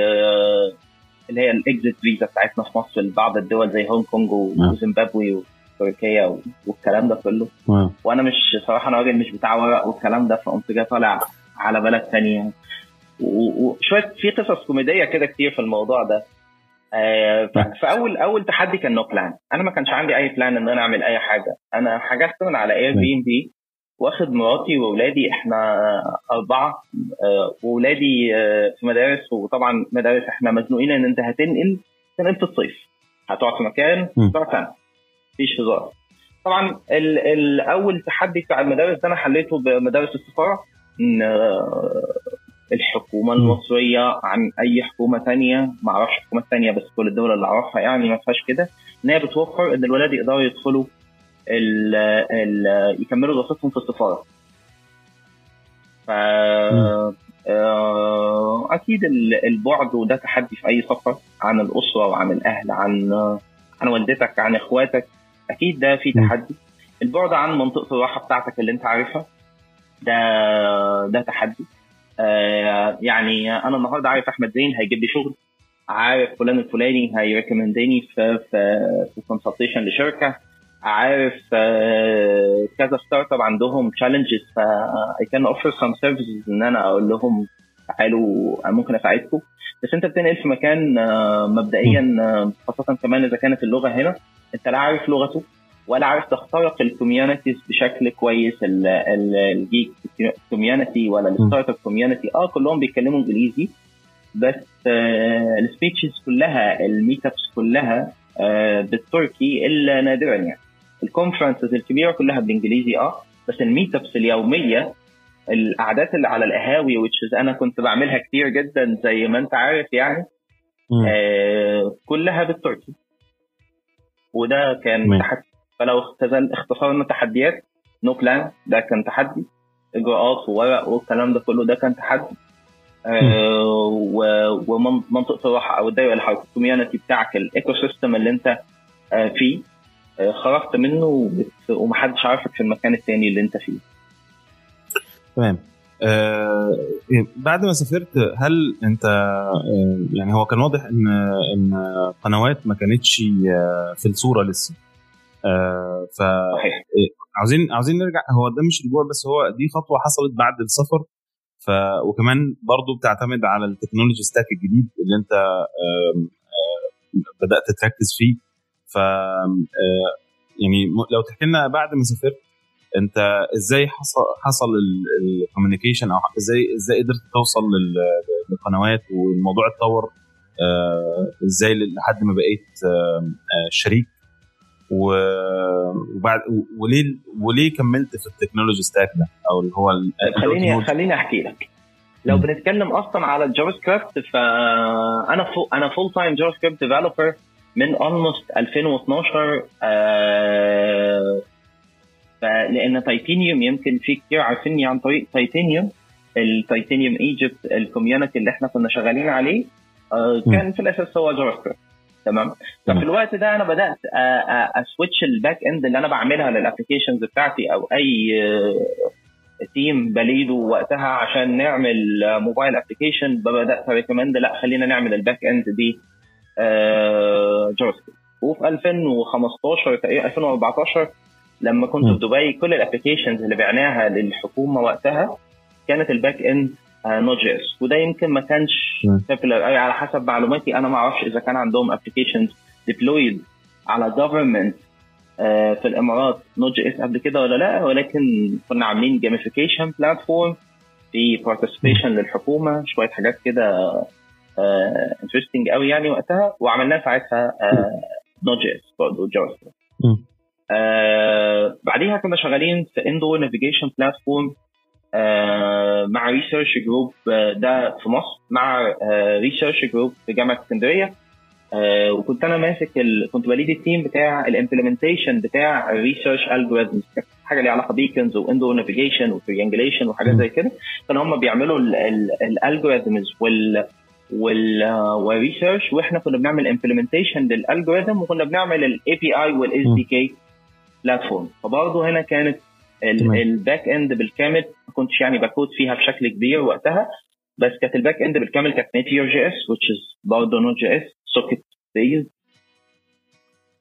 اللي هي الاكزيت فيزا بتاعتنا في مصر لبعض الدول زي هونج كونج وزيمبابوي تركيا والكلام ده كله وانا مش صراحه انا راجل مش بتاع ورق والكلام ده فقمت جاي طالع على بلد ثانيه وشويه في قصص كوميديه كده كتير في الموضوع ده آه، فاول اول تحدي كان نو بلان انا ما كانش عندي اي بلان ان انا اعمل اي حاجه انا حجزت من على اير بي ام بي واخد مراتي واولادي احنا اربعه آه، واولادي آه، في مدارس وطبعا مدارس احنا مزنوقين ان انت هتنقل تنقل في الصيف هتقعد في مكان تقعد سنه مفيش هزار طبعا الاول تحدي بتاع المدارس ده انا حليته بمدارس السفاره ان الحكومه المصريه عن اي حكومه ثانيه ما اعرفش حكومات ثانيه بس كل الدول اللي اعرفها يعني ما فيهاش كده ان هي بتوفر ان الولاد يقدروا يدخلوا ال ال يكملوا دراستهم في السفاره. ف آه، اكيد البعد وده تحدي في اي سفر عن الاسره وعن الاهل عن عن والدتك عن اخواتك اكيد ده في تحدي البعد عن منطقه الراحه بتاعتك اللي انت عارفها ده ده تحدي آه يعني انا النهارده عارف احمد زين هيجيب لي شغل عارف فلان الفلاني هيريكومندني في في في كونسلتيشن لشركه عارف آه كذا ستارت اب عندهم تشالنجز ف اي كان اوفر سم سيرفيسز ان انا اقول لهم تعالوا ممكن اساعدكم بس انت بتنقل في مكان آه مبدئيا آه، خاصه كمان اذا كانت اللغه هنا انت لا عارف لغته ولا عارف تخترق الكوميونيتيز بشكل كويس الجيك كوميونتي ولا الستارت اب كوميونتي اه كلهم بيتكلموا انجليزي بس آه السبيتشز كلها الميت ابس كلها آه بالتركي الا نادرا يعني الكونفرنسز الكبيره كلها بالانجليزي اه بس الميت ابس اليوميه القعدات اللي على القهاوي وتشز انا كنت بعملها كتير جدا زي ما انت عارف يعني آه كلها بالتركي وده كان تحدي فلو اختزل اختصرنا تحديات نو بلان ده كان تحدي اجراءات وورق والكلام ده كله ده كان تحدي آه ومنطقه الراحه او الدايره الحركه الكوميونتي بتاعك الايكو سيستم اللي انت آه فيه آه خرجت منه ومحدش عارفك في المكان الثاني اللي انت فيه تمام آه بعد ما سافرت هل انت آه يعني هو كان واضح ان ان قنوات ما كانتش آه في الصوره لسه آه ف إيه، عاوزين عاوزين نرجع هو ده مش رجوع بس هو دي خطوه حصلت بعد السفر ف وكمان برضو بتعتمد على التكنولوجي ستاك الجديد اللي انت بدات تركز فيه ف يعني لو تحكي لنا بعد ما سافرت انت ازاي حصل حصل الكوميونيكيشن او ازاي ازاي قدرت توصل للقنوات والموضوع اتطور ازاي لحد ما بقيت شريك وبعد وليه وليه كملت في التكنولوجي ستاك ده او اللي هو خليني خليني احكي لك لو م. بنتكلم اصلا على الجافا سكريبت فانا فو انا فول تايم جافا سكريبت ديفلوبر من اولموست 2012 آه لان تايتينيوم يمكن في كتير عارفيني عن طريق تايتينيوم التايتينيوم ايجيبت الكوميونتي اللي احنا كنا شغالين عليه آه كان في الاساس هو جافا سكريبت تمام ففي الوقت ده انا بدات اسويتش الباك اند اللي انا بعملها للابلكيشنز بتاعتي او اي تيم بليده وقتها عشان نعمل موبايل ابلكيشن بدات ريكومند لا خلينا نعمل الباك اند دي جافا سكريبت وفي 2015 تقريبا 2014 لما كنت في دبي كل الابلكيشنز اللي بعناها للحكومه وقتها كانت الباك اند نوت جي اس وده يمكن ما كانش بوبيلر قوي على حسب معلوماتي انا ما اعرفش اذا كان عندهم ابلكيشنز ديبلويد على جفرمنت آه، في الامارات نوت جي اس قبل كده ولا لا ولكن كنا عاملين جيميفيكيشن بلاتفورم في بارتيسيبيشن للحكومه شويه حاجات كده انترستنج آه، قوي يعني وقتها وعملناه ساعتها نوت جي اس برضه جافا سكريبت بعديها كنا شغالين في اندور نافيجيشن بلاتفورم آه، مع ريسيرش جروب آه، ده في مصر مع ريسيرش آه، جروب في جامعه اسكندريه وكنت انا ماسك ال... كنت بليد التيم بتاع الامبلمنتيشن بتاع الريسيرش الجوريزمز حاجه ليها علاقه بيكنز واندور نافيجيشن وتريانجليشن وحاجات زي كده كانوا هم بيعملوا الالجوريزمز وال وال والريسيرش واحنا كنا بنعمل امبلمنتيشن للالجوريزم وكنا بنعمل الاي بي اي والاس دي كي بلاتفورم فبرضه هنا كانت الباك اند بالكامل ما كنتش يعني بكود فيها بشكل كبير وقتها بس كانت الباك اند بالكامل كانت نيتير جي اس which is برضه نوت جي اس سوكيت بيز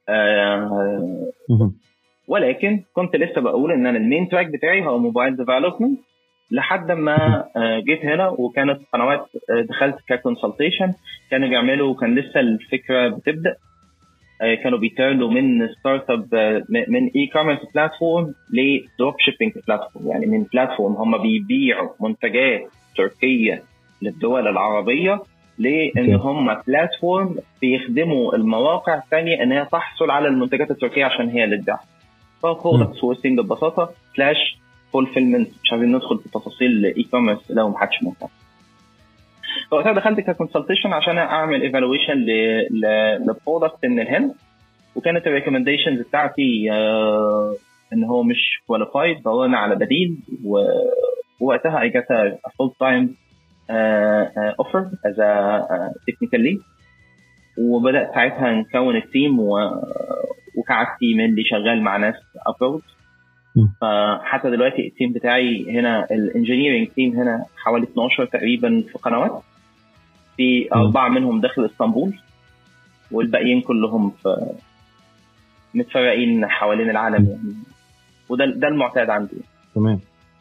آه ولكن كنت لسه بقول ان انا المين تراك بتاعي هو موبايل ديفلوبمنت لحد ما آه، جيت هنا وكانت قنوات آه، دخلت ككونسلتيشن كانوا بيعملوا كان لسه الفكره بتبدا آه، كانوا بيترنوا من ستارت اب من اي كوميرس بلاتفورم لدروب شيبنج بلاتفورم يعني من بلاتفورم هم بيبيعوا منتجات تركيه للدول العربيه لان هم بلاتفورم بيخدموا المواقع الثانيه ان هي تحصل على المنتجات التركيه عشان هي اللي تبيعها فبرودكت سورسنج ببساطه سلاش فولفيلمنت مش عايزين ندخل في تفاصيل الاي كوميرس لو ما حدش مهتم فوقتها دخلت ككونسلتيشن عشان اعمل ايفالويشن لبرودكت من الهند وكانت الريكومنديشنز بتاعتي uh, ان هو مش كواليفايد دورنا على بديل ووقتها اي جت فول تايم اوفر از تكنيكال ليد وبدات ساعتها نكون التيم وكعادتي من اللي شغال مع ناس ابرود فحتى دلوقتي التيم بتاعي هنا الانجينيرنج تيم هنا حوالي 12 تقريبا في قنوات في اربعه منهم داخل اسطنبول والباقيين كلهم في متفرقين حوالين العالم يعني وده ده المعتاد عندي تمام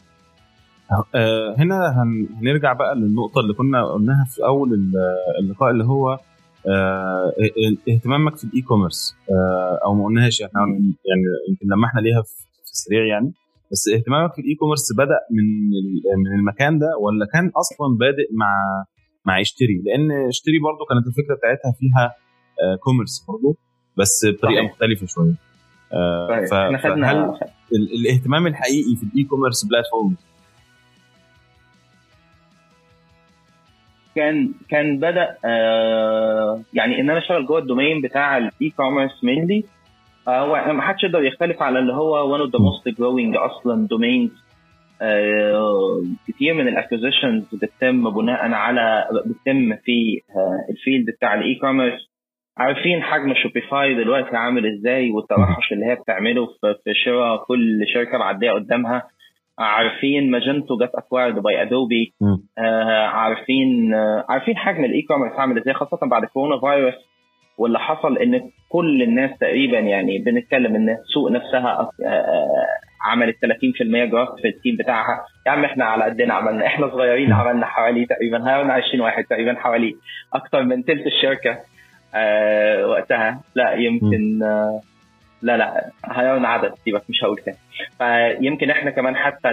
آه هنا هنرجع بقى للنقطه اللي كنا قلناها في اول اللقاء اللي هو آه اهتمامك في الاي كوميرس آه او ما قلناهاش احنا يعني يمكن لمحنا ليها في السريع يعني بس اهتمامك في الاي كوميرس بدا من من المكان ده ولا كان اصلا بادئ مع مع اشتري لان اشتري برضو كانت الفكره بتاعتها فيها كوميرس آه، برضو بس بطريقه صحيح. مختلفه شويه آه، طيب. فهل الاهتمام الحقيقي في الاي كوميرس بلاتفورم كان كان بدا آه يعني ان انا اشتغل جوه الدومين بتاع الاي كوميرس مينلي هو ما حدش يقدر يختلف على اللي هو one of the most growing اصلا domains uh, كتير من الاكوزيشنز بتتم بناء على بتتم في uh, الفيلد بتاع الاي كوميرس عارفين حجم شوبيفاي دلوقتي عامل ازاي والتوحش اللي هي بتعمله في شراء كل شركه معديه قدامها عارفين ماجنتو جت اكوايرد باي ادوبي عارفين uh, عارفين حجم الاي كوميرس عامل ازاي خاصه بعد كورونا فيروس واللي حصل ان كل الناس تقريبا يعني بنتكلم ان السوق نفسها آه، آه، عملت 30% جراف في التيم بتاعها يا عم احنا على قدنا عملنا احنا صغيرين عملنا حوالي تقريبا هاونا 20 واحد تقريبا حوالي اكثر من ثلث الشركه آه وقتها لا يمكن آه لا لا هيرن عدد سيبك مش هقول تاني فيمكن احنا كمان حتى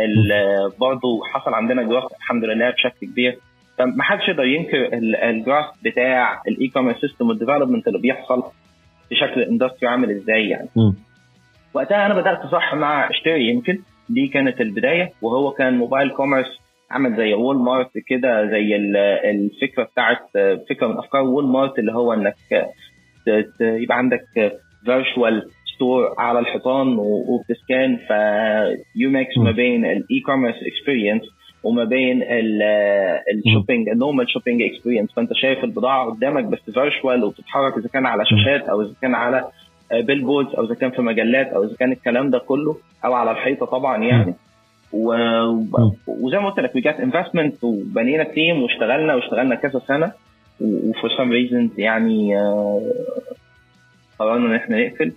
برضه حصل عندنا جراف الحمد لله بشكل كبير فما حدش يقدر ينكر الجراف بتاع الاي كوميرس سيستم والديفلوبمنت اللي بيحصل في شكل الاندستري عامل ازاي يعني م. وقتها انا بدات صح مع اشتري يمكن دي كانت البدايه وهو كان موبايل كوميرس عمل زي وول مارت كده زي الفكره بتاعت فكره من افكار وول مارت اللي هو انك يبقى عندك فيرتشوال ستور على الحيطان وبتسكان فيو ميكس ما بين الاي كوميرس اكسبيرينس وما بين الشوبينج النورمال شوبينج اكسبيرينس فانت شايف البضاعه قدامك بس فيرشوال وبتتحرك اذا كان على شاشات او اذا كان على بيل بوردز او اذا كان في مجلات او اذا كان الكلام ده كله او على الحيطه طبعا يعني و... وزي ما قلت لك وي جات انفستمنت وبنينا تيم واشتغلنا واشتغلنا كذا سنه وفور سام ريزنز يعني آه، قررنا ان احنا نقفل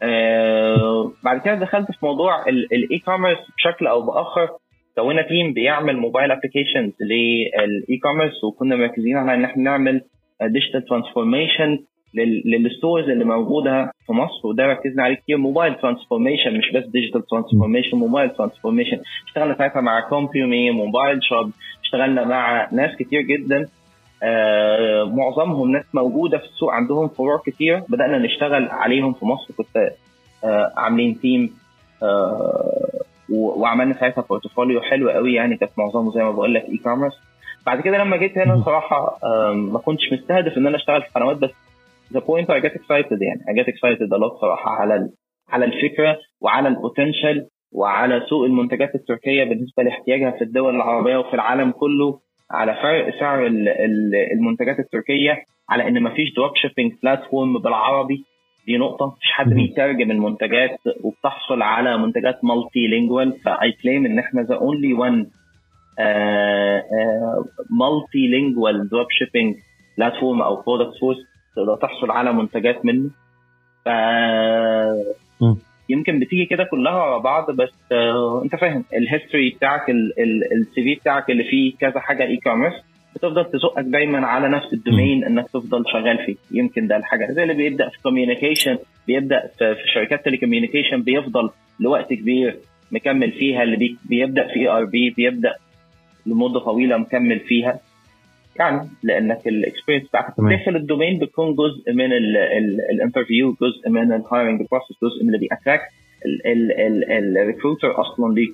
آه، بعد كده دخلت في موضوع الاي كوميرس بشكل او باخر سوينا تيم بيعمل موبايل ابلكيشنز للاي كوميرس وكنا مركزين على ان احنا نعمل ديجيتال ترانسفورميشن للستورز اللي موجوده في مصر وده ركزنا عليه كتير موبايل ترانسفورميشن مش بس ديجيتال ترانسفورميشن موبايل ترانسفورميشن اشتغلنا ساعتها مع كومبيومي موبايل شوب اشتغلنا مع ناس كتير جدا آه معظمهم ناس موجوده في السوق عندهم فروع كتير بدانا نشتغل عليهم في مصر كنت آه عاملين تيم آه وعملنا ساعتها بورتفوليو حلو قوي يعني كانت معظمه زي ما بقول لك اي كوميرس بعد كده لما جيت هنا صراحه ما كنتش مستهدف ان انا اشتغل في قنوات بس ذا بوينت اي جت اكسايتد يعني اي جت اكسايتد الوت صراحه على على الفكره وعلى البوتنشال وعلى سوق المنتجات التركيه بالنسبه لاحتياجها في الدول العربيه وفي العالم كله على فرق سعر المنتجات التركيه على ان ما فيش دروب شيبنج بلاتفورم بالعربي دي نقطه مفيش حد بيترجم المنتجات وبتحصل على منتجات مالتي لينجوال فاي كليم ان احنا ذا اونلي وان مالتي لينجوال دروب شيبنج بلاتفورم او برودكت سورس تقدر تحصل على منتجات منه ف يمكن بتيجي كده كلها ورا بعض بس آه انت فاهم الهيستوري بتاعك السي في بتاعك اللي فيه كذا حاجه اي كوميرس بتفضل تزقك دايما على نفس الدومين انك تفضل شغال فيه يمكن ده الحاجه زي اللي بيبدا في كوميونيكيشن بيبدا في, في شركات تليكوميونيكيشن بيفضل لوقت كبير مكمل فيها اللي بي بيبدا في اي ار بي بيبدا لمده طويله مكمل فيها يعني لانك الاكسبيرينس بتاعتك داخل الدومين بتكون جزء من الانترفيو جزء من الهايرنج بروسس جزء من اللي بيأتراكت الريكروتر اصلا ليك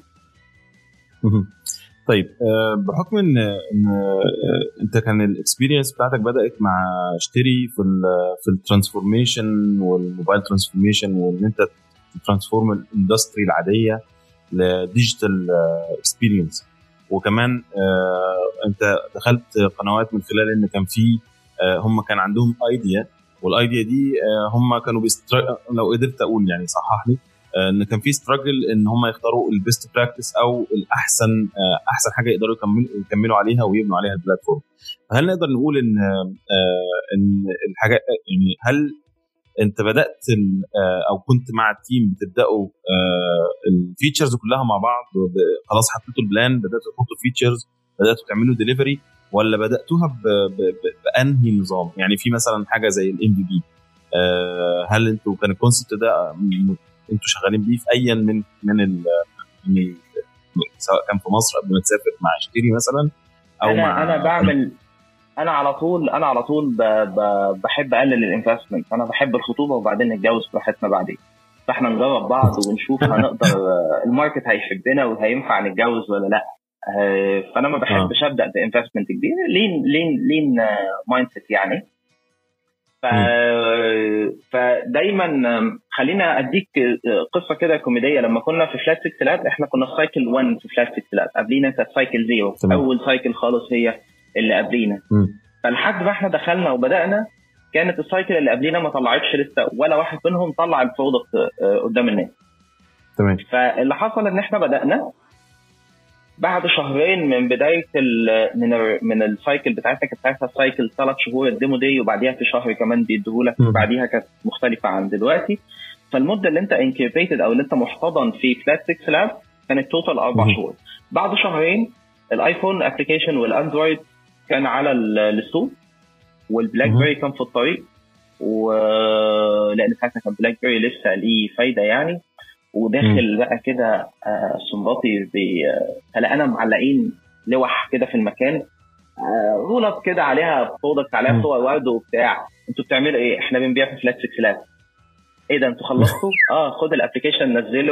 طيب آه، بحكم ان ان آه، انت كان الاكسبيرينس بتاعتك بدات مع اشتري في ال في الترانسفورميشن والموبايل ترانسفورميشن وان انت ترانسفورم الاندستري العاديه لديجيتال اكسبيرينس وكمان آه، انت دخلت قنوات من خلال ان كان في هم كان عندهم ايديا والايديا دي هم كانوا بيستر... لو قدرت اقول يعني صحح لي ان كان في ستراجل ان هم يختاروا البيست براكتس او الاحسن احسن حاجه يقدروا يكملوا يكملوا عليها ويبنوا عليها البلاتفورم هل نقدر نقول ان ان الحاجات يعني هل انت بدات او كنت مع التيم بتبداوا الفيتشرز كلها مع بعض خلاص حطيتوا البلان بداتوا تحطوا فيتشرز بداتوا تعملوا ديليفري ولا بداتوها بانهي نظام يعني في مثلا حاجه زي الام في بي هل انتوا كان الكونسبت ده انتوا شغالين بيه في ايا من من ال من سواء كان في مصر قبل ما تسافر مع اشتري مثلا او انا مع انا بعمل انا على طول انا على طول ب... ب... بحب اقلل الانفستمنت انا بحب الخطوبه وبعدين نتجوز براحتنا بعدين فاحنا نجرب بعض ونشوف هنقدر الماركت هيحبنا وهينفع نتجوز ولا لا فانا ما بحبش ابدا بانفستمنت كبير لين لين لين مايند سيت يعني ف... فدايما خلينا اديك قصه كده كوميديه لما كنا في فلات 6 لاب احنا كنا في سايكل 1 في فلات 6 لاب قبلينا كانت سايكل 0 اول سايكل خالص هي اللي قبلينا فلحد ما احنا دخلنا وبدانا كانت السايكل اللي قبلينا ما طلعتش لسه ولا واحد منهم طلع البرودكت قدام الناس تمام فاللي حصل ان احنا بدانا بعد شهرين من بدايه ال من ال من السايكل بتاعتنا كانت ساعتها السايكل ثلاث شهور الديمو دي وبعديها في شهر كمان بيديهولك وبعديها كانت مختلفه عن دلوقتي فالمده اللي انت انكيبيتد او اللي انت محتضن في فلات 6 لاب كانت توتال اربع شهور بعد شهرين الايفون ابلكيشن والاندرويد كان على السوق والبلاك بيري كان في الطريق ولان ساعتها كان بلاك بيري لسه ليه فايده يعني وداخل بقى كده سنباطي فلقانا معلقين لوح كده في المكان رول اب كده عليها برودكت عليها صور ورد وبتاع انتوا بتعملوا ايه؟ احنا بنبيع في فلات 6 فلات ايه ده انتوا خلصتوا؟ اه خد الابلكيشن نزله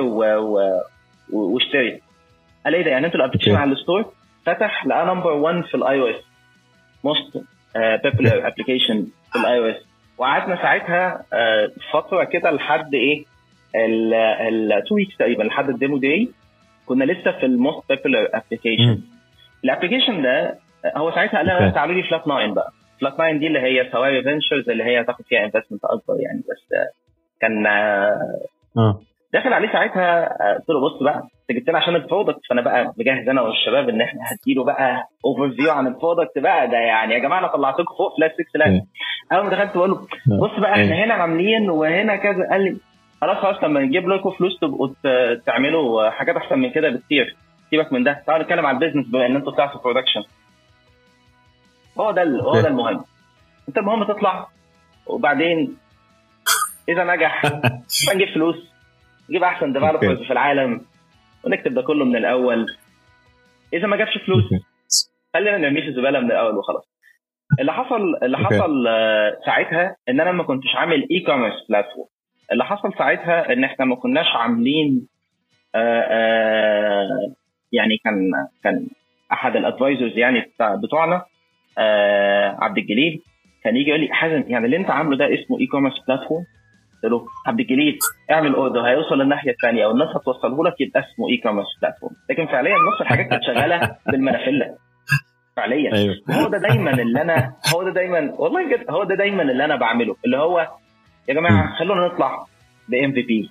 واشتري قال ايه ده يعني انتوا الابلكيشن على الستور فتح لقى نمبر 1 في الاي او اس موست بوبولار ابلكيشن في الاي او اس وقعدنا ساعتها فتره كده لحد ايه ال 2 ويكس تقريبا لحد الديمو داي كنا لسه في الموست بوبولار ابلكيشن الابلكيشن ده هو ساعتها قال لنا تعالوا لي فلات 9 بقى فلات 9 دي اللي هي سواري فينشرز اللي هي تاخد فيها انفستمنت اكبر يعني بس كان اه داخل عليه ساعتها قلت له بص بقى انت جبت لنا عشان البرودكت فانا بقى مجهز انا والشباب ان احنا هديله بقى اوفر فيو عن البرودكت بقى ده يعني يا جماعه انا طلعتكم فوق فلاش 6 فلاش اول ما دخلت بقول له بص بقى احنا هنا عاملين وهنا كذا قال لي خلاص خلاص لما نجيب لكم فلوس تبقوا تعملوا حاجات احسن من كده بكتير سيبك من ده تعالوا نتكلم على البيزنس بما ان انتوا بتاعتوا برودكشن هو ده هو ده المهم انت المهم تطلع وبعدين اذا نجح نجيب فلوس نجيب احسن ديفلوبرز في العالم ونكتب ده كله من الاول اذا ما جابش فلوس خلينا نرميه في الزباله من الاول وخلاص اللي حصل اللي حصل ساعتها ان انا ما كنتش عامل اي كوميرس بلاتفورم اللي حصل ساعتها ان احنا ما كناش عاملين آآ آآ يعني كان كان احد الادفايزرز يعني بتاع بتوعنا عبد الجليل كان يجي يقول لي حازم يعني اللي انت عامله ده اسمه اي كوميرس بلاتفورم قلت له عبد الجليل اعمل اوردر هيوصل للناحيه الثانيه والناس هتوصله لك يبقى اسمه اي كوميرس بلاتفورم لكن فعليا نص الحاجات كانت شغاله بالمنافله فعليا أيوه. هو ده دايما اللي انا هو ده دايما والله بجد هو ده دايما اللي انا بعمله اللي هو يا جماعه خلونا نطلع بام في بي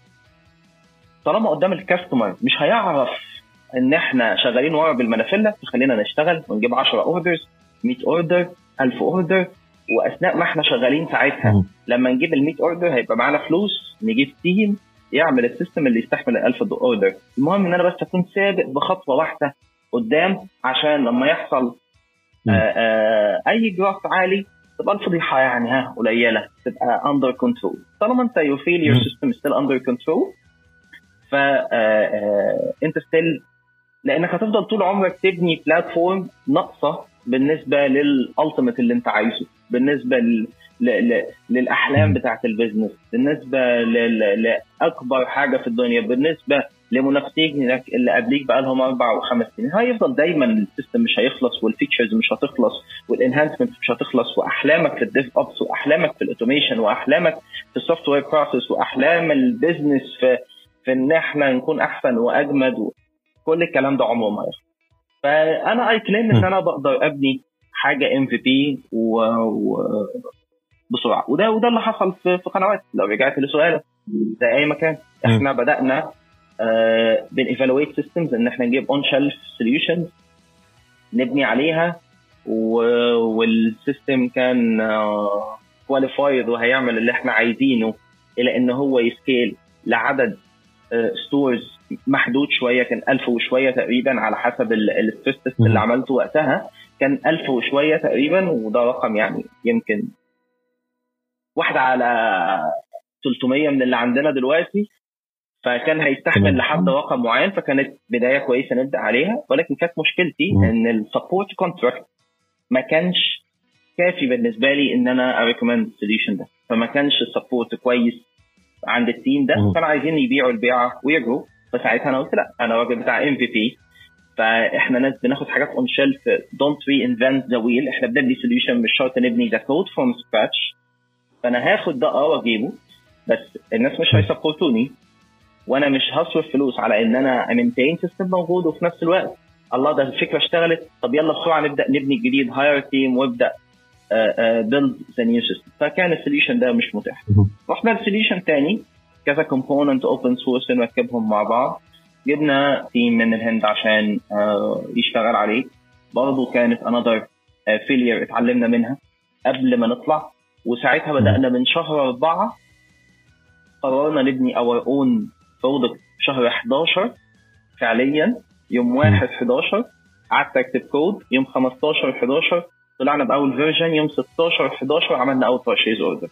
طالما قدام الكاستمر مش هيعرف ان احنا شغالين ورا بالمنافله فخلينا نشتغل ونجيب 10 اوردرز 100 اوردر 1000 اوردر واثناء ما احنا شغالين ساعتها مم. لما نجيب ال 100 اوردر هيبقى معانا فلوس نجيب تيم يعمل السيستم اللي يستحمل ال 1000 اوردر المهم ان انا بس اكون سابق بخطوه واحده قدام عشان لما يحصل مم. آه آه اي جراف عالي تبقى الفضيحه يعني ها قليله تبقى اندر كنترول طالما انت يو فيل يور مم. سيستم ستيل اندر كنترول ف آه، آه، انت ستيل لانك هتفضل طول عمرك تبني بلاتفورم ناقصه بالنسبه للالتيميت اللي انت عايزه بالنسبه ل... ل... ل... للاحلام مم. بتاعت البيزنس بالنسبه ل... ل... لاكبر حاجه في الدنيا بالنسبه لمنافسينك اللي قبليك بقى لهم اربع وخمس سنين هيفضل دايما السيستم مش هيخلص والفيتشرز مش هتخلص والانهانسمنت مش هتخلص واحلامك في الديف اوبس واحلامك في الاوتوميشن واحلامك في السوفت وير بروسيس واحلام البيزنس في في ان احنا نكون احسن واجمد وكل الكلام ده عمره ما يخلص فانا اي كليم ان م. انا بقدر ابني حاجه ام في بي و... و... بسرعه وده وده اللي حصل في, في قنوات لو رجعت لسؤالك زي اي مكان احنا بدانا آه بنيفالويت سيستمز ان احنا نجيب اون شيلف سوليوشنز نبني عليها و... والسيستم كان كواليفايد وهيعمل اللي احنا عايزينه الى ان هو يسكيل لعدد ستورز محدود شويه كان 1000 وشويه تقريبا على حسب الستريس تيست اللي مم. عملته وقتها كان 1000 وشويه تقريبا وده رقم يعني يمكن واحده على 300 من اللي عندنا دلوقتي فكان هيستحمل تمام. لحد رقم معين فكانت بدايه كويسه نبدا عليها ولكن كانت مشكلتي مم. ان السبورت كونتراكت ما كانش كافي بالنسبه لي ان انا اريكومند السوليوشن ده فما كانش السبورت كويس عند التيم ده مم. كانوا عايزين يبيعوا البيعه ويجروا فساعتها انا قلت لا انا راجل بتاع ام في بي فاحنا ناس بناخد حاجات اون شيلف دونت ري انفنت ذا ويل احنا بنبني سوليوشن مش شرط نبني ذا كود فروم سكراتش فانا هاخد ده اه واجيبه بس الناس مش هيسبورتوني وانا مش هصرف فلوس على ان انا امنتين سيستم موجود وفي نفس الوقت الله ده الفكره اشتغلت طب يلا بسرعه نبدا نبني الجديد هاير تيم وابدا بيلد ذا نيو سيستم فكان السوليوشن ده مش متاح مهم. رحنا لسوليوشن تاني كذا كومبوننت اوبن سورس نركبهم مع بعض جبنا تيم من الهند عشان آه، يشتغل عليه برضه كانت انذر فيلير اتعلمنا منها قبل ما نطلع وساعتها بدانا من شهر أربعة قررنا نبني اور اون برودكت شهر 11 فعليا يوم 1 11 قعدت اكتب كود يوم 15 11 طلعنا باول فيرجن يوم 16 11 عملنا اول بارشيز اوردر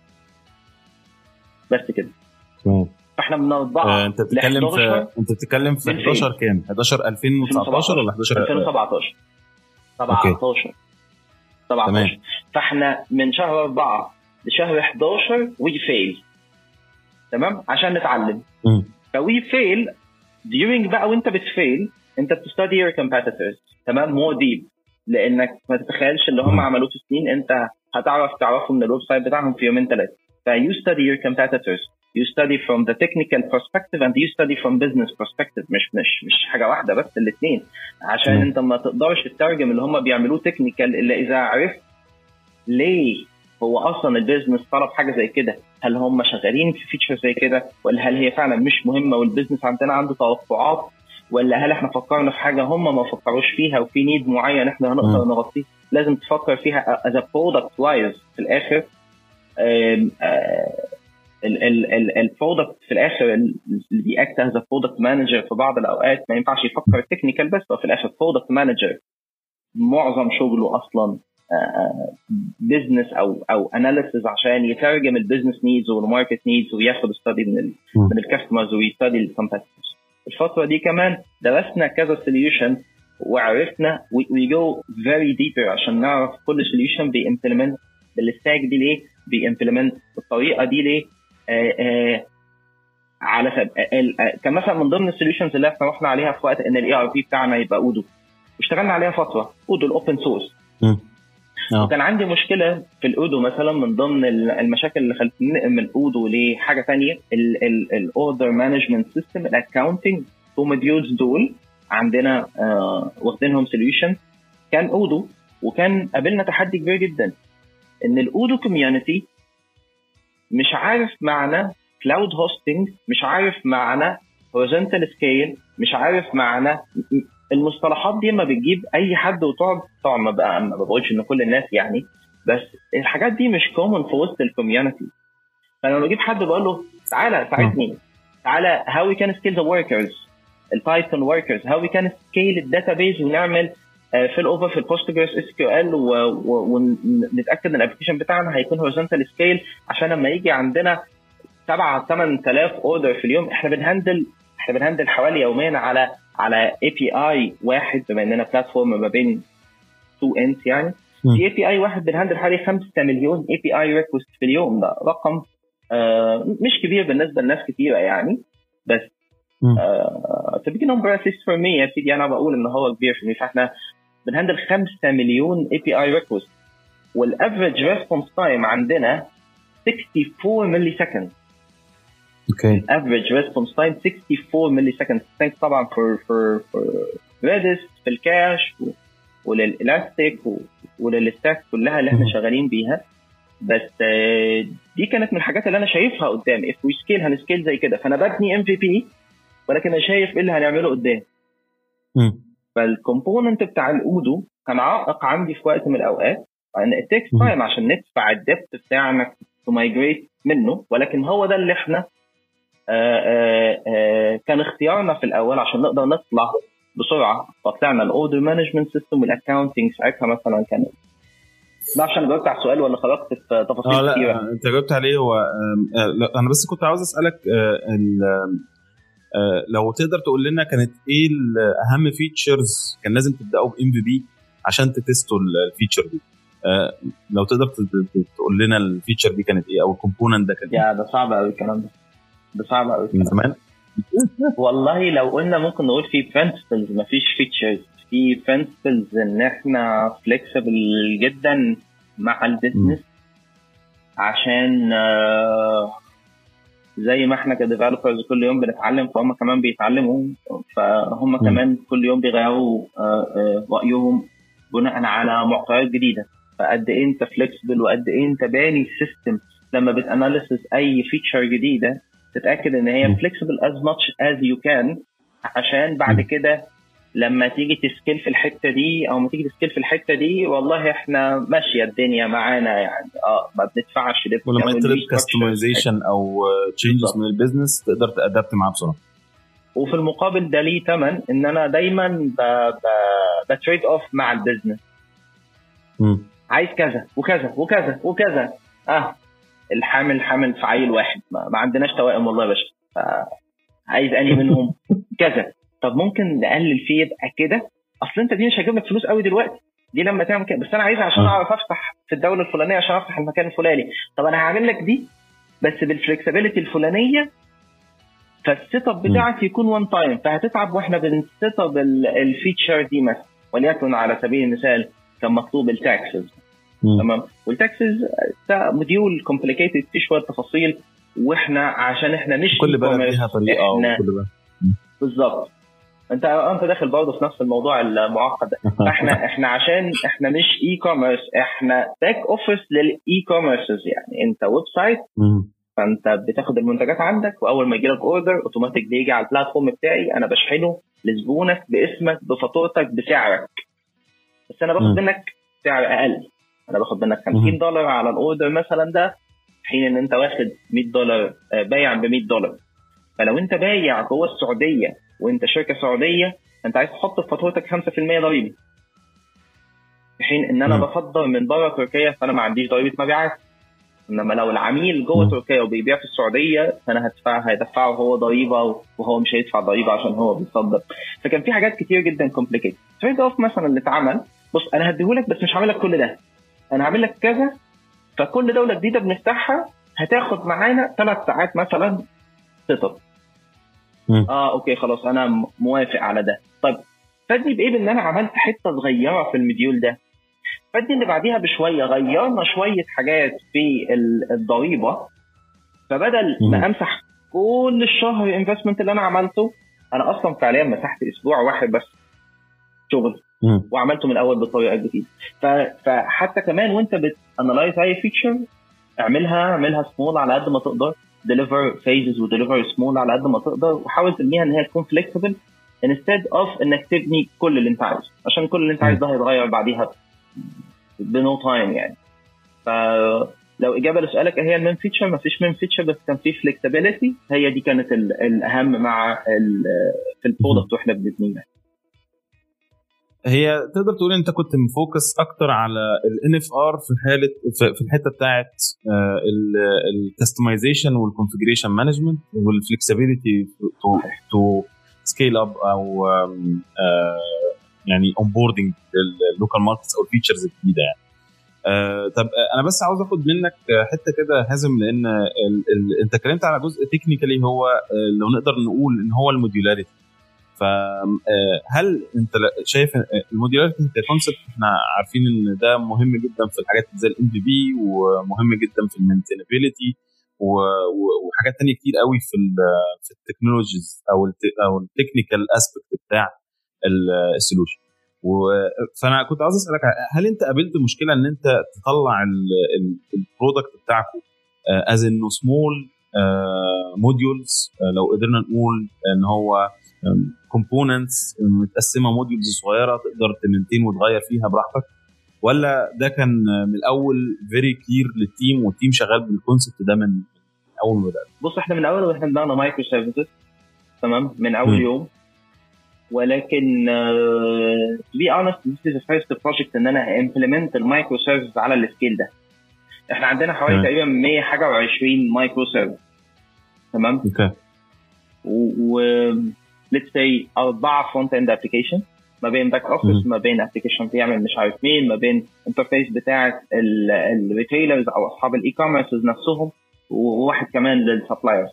بس كده تمام فاحنا من اربعه آه، انت بتتكلم ل 11 في انت بتتكلم في من 11 كام 11 2019 ولا 11 2017 17 تمام. 17 فاحنا من شهر 4 لشهر 11 وي فيل تمام عشان نتعلم مم. فوي فيل during بقى وانت بتفيل انت بتستدي يور competitors تمام مور ديب لانك ما تتخيلش اللي هم مم. عملوه في سنين انت هتعرف تعرفه من الويب سايت بتاعهم في يومين ثلاثه فيو study your competitors you study from the technical perspective and you study from business perspective مش مش مش حاجه واحده بس الاثنين عشان مم. انت ما تقدرش تترجم اللي هم بيعملوه تكنيكال الا اذا عرفت ليه هو اصلا البيزنس طلب حاجه زي كده هل هم شغالين في فيتشر زي كده ولا هل هي فعلا مش مهمه والبيزنس عندنا عنده توقعات ولا هل احنا فكرنا في حاجه هم ما فكروش فيها وفي نيد معين احنا هنقدر مم. نغطيه لازم تفكر فيها از برودكت وايز في الاخر البرودكت في الاخر اللي بيأكت از برودكت مانجر في بعض الاوقات ما ينفعش يفكر تكنيكال بس هو في الاخر برودكت مانجر معظم شغله اصلا بزنس او او اناليسز عشان يترجم البيزنس نيدز والماركت نيدز وياخد ستادي من ال مم. من الكاستمرز ويستدي الكومبيتيتورز الفتره دي كمان درسنا كذا سوليوشن وعرفنا وي جو فيري ديبر عشان نعرف كل سوليوشن بيمبلمنت بالستاك دي ليه بيمبلمنت بالطريقه دي ليه آه آه على سب... ال- آه، كان مثلا من ضمن السوليوشنز اللي احنا رحنا عليها في وقت ان الاي ار بي بتاعنا يبقى اودو واشتغلنا عليها فتره اودو الاوبن سورس مم. اه وكان عندي مشكله في الاودو مثلا من ضمن ال- المشاكل اللي خلتني ننقل من الاودو لحاجه ثانيه الاوردر مانجمنت سيستم الاكونتنج تو موديولز دول عندنا آه واخدينهم سوليوشن كان اودو وكان قابلنا تحدي كبير جدا ان الاودو كوميونتي مش عارف معنى كلاود هوستنج مش عارف معنى هوريزونتال سكيل مش عارف معنى المصطلحات دي ما بتجيب اي حد وتقعد طبعا ما بقى ما بقولش ان كل الناس يعني بس الحاجات دي مش كومن في وسط الكوميونتي فانا لما بجيب حد بقول له تعالى ساعدني تعالى هاو وي كان سكيل ذا وركرز البايثون وركرز هاو وي كان سكيل الداتابيز ونعمل فيل اوفر في البوست جريس اس كيو ال ونتاكد ان الابلكيشن بتاعنا هيكون هورزونتال سكيل عشان لما يجي عندنا 7 8000 اوردر في اليوم احنا بنهندل احنا بنهندل حوالي يوميا على على اي بي اي واحد بما اننا بلاتفورم ما بين تو انت يعني في اي بي اي واحد بنهندل حوالي 5 مليون اي بي اي ريكوست في اليوم ده رقم آه مش كبير بالنسبه لناس كثيره يعني بس تو بيجي نمبر اتليست فور مي يا سيدي انا بقول ان هو كبير في مي فاحنا بنهندل 5 مليون اي بي اي ريكوست والافريج ريسبونس تايم عندنا 64 ملي سكند اوكي افريج ريسبونس تايم 64 ملي سكند ثانكس طبعا فور فور فور ريدس في الكاش وللالاستيك وللستاك كلها اللي احنا شغالين بيها بس دي كانت من الحاجات اللي انا شايفها قدام اف وي سكيل هنسكيل زي كده فانا ببني ام في بي ولكن انا شايف ايه اللي هنعمله قدام فالكومبوننت بتاع الاودو كان عائق عندي في وقت من الاوقات لان التكس تايم عشان ندفع الدبت بتاعنا تو مايجريت منه ولكن هو ده اللي احنا آآ آآ كان اختيارنا في الاول عشان نقدر نطلع بسرعه فطلعنا الاوردر مانجمنت سيستم والاكونتنج ساعتها مثلا كان ما اعرفش انا جاوبت على السؤال ولا خرجت في تفاصيل اه لا كتيره انت جاوبت عليه هو انا بس كنت عاوز اسالك لو تقدر تقول لنا كانت ايه اهم فيتشرز كان لازم تبداوا بام في بي عشان تتستوا الفيتشر دي لو تقدر تقول لنا الفيتشر دي كانت ايه او الكومبوننت ده كان يا ده صعب قوي الكلام ده ده صعب قوي من زمان والله لو قلنا ممكن نقول في برنسبلز مفيش فيتشرز في برنسبلز ان احنا فليكسبل جدا مع البيزنس عشان زي ما احنا كديفلوبرز كل يوم بنتعلم فهم كمان بيتعلموا فهم كمان كل يوم بيغيروا رايهم بناء على معطيات جديده فقد ايه انت فليكسبل وقد ايه انت باني السيستم لما بتاناليسز اي فيتشر جديده تتاكد ان هي فليكسبل از ماتش از يو كان عشان بعد كده لما تيجي تسكيل في الحته دي او ما تيجي تسكيل في الحته دي والله احنا ماشيه الدنيا معانا يعني اه ما بندفعش ولما يطلب كاستمايزيشن او تشينجز من البيزنس تقدر تادبت معاه بسرعه وفي المقابل ده ليه ثمن ان انا دايما بتريد اوف مع البيزنس عايز كذا وكذا وكذا وكذا اه الحامل حامل في عيل واحد ما, ما عندناش توائم والله يا باشا عايز انهي منهم كذا طب ممكن نقلل فيه يبقى كده اصل انت دي مش هجيب لك فلوس قوي دلوقتي دي لما تعمل كده بس انا عايزها عشان اعرف افتح في الدوله الفلانيه عشان افتح المكان الفلاني طب انا هعمل لك دي بس بالفلكسبيليتي الفلانيه فالسيت اب بتاعك يكون وان تايم فهتتعب واحنا بنسيت اب الفيتشر دي مثلا وليكن على سبيل المثال كان مطلوب التاكسز تمام والتاكسز ده موديول كومبليكيتد فيه شويه تفاصيل واحنا عشان احنا مش كل بلد ليها طريقه وكل بلد بالظبط انت انت داخل برضه في نفس الموضوع المعقد احنا احنا عشان احنا مش اي كوميرس احنا باك اوفيس للاي كوميرسز يعني انت ويب سايت فانت بتاخد المنتجات عندك واول ما يجي لك اوردر اوتوماتيك بيجي على البلاتفورم بتاعي انا بشحنه لزبونك باسمك بفاتورتك بسعرك بس انا باخد منك سعر اقل انا باخد منك 50 دولار على الاوردر مثلا ده حين ان انت واخد 100 دولار بايع ب 100 دولار فلو انت بايع جوه السعوديه وانت شركه سعوديه انت عايز تحط في فاتورتك 5% ضريبه في حين ان انا بفضل من بره تركيا فانا ما عنديش ضريبه مبيعات انما لو العميل جوه تركيا وبيبيع في السعوديه فانا هدفع هيدفعه هو ضريبه وهو مش هيدفع ضريبه عشان هو بيصدر فكان في حاجات كتير جدا كومبليكيتد تريد اوف مثلا اللي اتعمل بص انا هديهولك بس مش هعمل لك كل ده انا هعمل لك كذا فكل دوله جديده بنفتحها هتاخد معانا ثلاث ساعات مثلا سيت اب اه اوكي خلاص انا موافق على ده طيب فادني بايه بان انا عملت حته صغيره في المديول ده فادني اللي بعديها بشويه غيرنا شويه حاجات في الضريبه فبدل ما امسح كل الشهر الانفستمنت اللي انا عملته انا اصلا فعليا مسحت اسبوع واحد بس شغل وعملته من الاول بالطريقه الجديده فحتى كمان وانت بتانلايز اي فيتشر اعملها اعملها سمول على قد ما تقدر ديليفر فيزز وديليفر سمول على قد ما تقدر وحاول تبنيها ان هي تكون فليكسبل انستيد اوف انك تبني كل اللي انت عايزه عشان كل اللي انت عايزه ده هيتغير بعديها بنو تايم يعني فلو اجابه لسؤالك هي المين فيتشر ما فيش مين فيتشر بس كان في فلكسبيليتي هي دي كانت الاهم مع في البرودكت واحنا بنبنيه هي تقدر تقول انت كنت مفوكس اكتر على الان اف ار في حاله في الحته بتاعت الكستمايزيشن والكونفجريشن مانجمنت والفلكسبيليتي تو تو سكيل اب او يعني اون بوردنج لللوكال ماركتس او الفيتشرز الجديده يعني آه طب انا بس عاوز اخد منك حته كده حازم لان ال ال انت اتكلمت على جزء تكنيكالي هو لو نقدر نقول ان هو الموديولاريتي فهل انت شايف الموديولاريتي ككونسبت احنا عارفين ان ده مهم جدا في الحاجات زي الام في بي ومهم جدا في المينتينابيلتي وحاجات تانية كتير قوي في في التكنولوجيز او او التكنيكال اسبكت بتاع السولوشن فانا كنت عاوز اسالك هل انت قابلت مشكله ان انت تطلع البرودكت بتاعكم از انه سمول موديولز لو قدرنا نقول ان هو كومبوننتس متقسمه موديولز صغيره تقدر تمنتين وتغير فيها براحتك ولا ده كان من الاول فيري كلير للتيم والتيم شغال بالكونسبت ده من اول ما بدات بص احنا من اول واحنا بدانا مايكرو سيرفيسز تمام من اول م. يوم ولكن تو بي اونست ذيس از فيرست بروجكت ان انا امبلمنت المايكرو سيرفيس على السكيل ده احنا عندنا حوالي تقريبا 100 حاجه و20 مايكرو سيرفيس تمام اوكي و ليتس سي اربعه فرونت اند ابلكيشن ما بين باك اوفيس ما بين ابلكيشن بيعمل مش عارف مين ما بين انترفيس بتاعه الريتيلرز او اصحاب الاي كوميرس نفسهم وواحد كمان للسبلايرز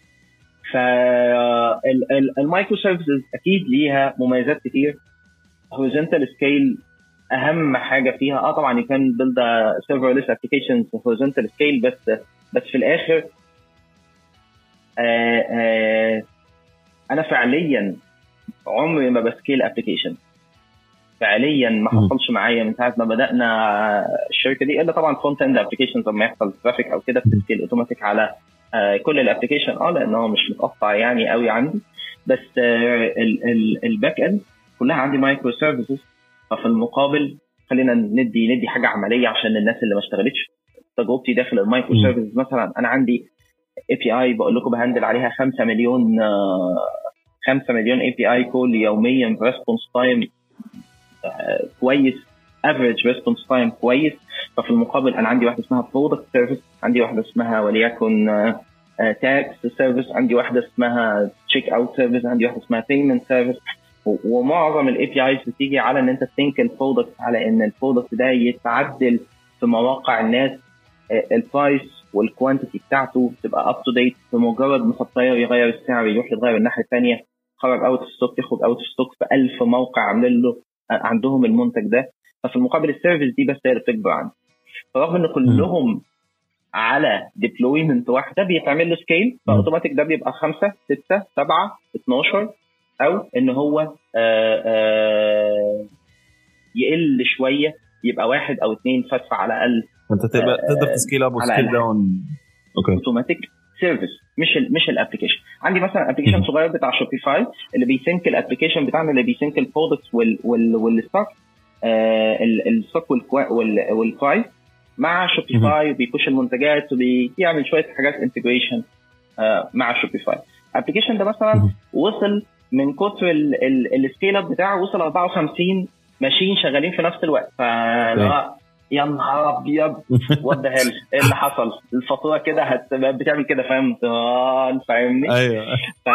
فالمايكرو سيرفيسز اكيد ليها مميزات كتير هوريزونتال سكيل اهم حاجه فيها اه طبعا يو كان بيلد سيرفرلس ابلكيشنز هوريزونتال سكيل بس بس في الاخر آه آه انا فعليا عمري ما بسكيل ابلكيشن فعليا ما حصلش معايا من ساعه ما بدانا الشركه دي الا طبعا فرونت اند ابلكيشنز لما يحصل ترافيك او كده بتسكيل اوتوماتيك على آه كل الابلكيشن اه لان هو مش متقطع يعني قوي عندي بس آه الباك اند كلها عندي مايكرو سيرفيسز ففي المقابل خلينا ندي ندي حاجه عمليه عشان الناس اللي ما اشتغلتش تجربتي داخل المايكرو سيرفيسز مثلا انا عندي اي بي اي بقول لكم بهندل عليها 5 مليون 5 مليون اي بي اي كول يوميا بريسبونس تايم كويس افريج ريسبونس تايم كويس ففي المقابل انا عندي واحده اسمها برودكت سيرفيس عندي واحده اسمها وليكن تاكس سيرفيس عندي واحده اسمها تشيك اوت سيرفيس عندي واحده اسمها بيمنت سيرفيس ومعظم الاي بي ايز بتيجي على ان انت تنك البرودكت على ان البرودكت ده يتعدل في مواقع الناس البرايس والكوانتيتي بتاعته تبقى اب تو ديت بمجرد ما سبلاير يغير السعر يروح يتغير الناحيه الثانيه خرج اوت اوف ستوك يخرج اوت اوف ستوك في 1000 موقع عاملين له عندهم المنتج ده ففي المقابل السيرفيس دي بس هي اللي بتكبر عندي فرغم ان كلهم على ديبلويمنت واحد ده بيتعمل له سكيل فاوتوماتيك ده بيبقى 5 6 7 12 او ان هو آآ آآ يقل شويه يبقى واحد او اثنين فتفة على الاقل انت تقدر تقدر تسكيل اب وسكيل داون اوكي اوتوماتيك سيرفيس مش ال مش الابلكيشن عندي مثلا ابلكيشن صغير بتاع شوبيفاي اللي بيسنك الابلكيشن بتاعنا اللي بيسنك البرودكتس وال وال والستوك آه الستوك والبرايس مع شوبيفاي وبيبوش المنتجات وبيعمل شويه حاجات انتجريشن آه مع شوبيفاي الابلكيشن ده مثلا وصل من كتر السكيل اب بتاعه وصل 54 ماشين شغالين في نفس الوقت ف يا نهار ابيض وات ذا هيل ايه اللي حصل؟ الفاتوره كده هت... بتعمل كده فاهم؟ فاهمني؟ ايوه ف...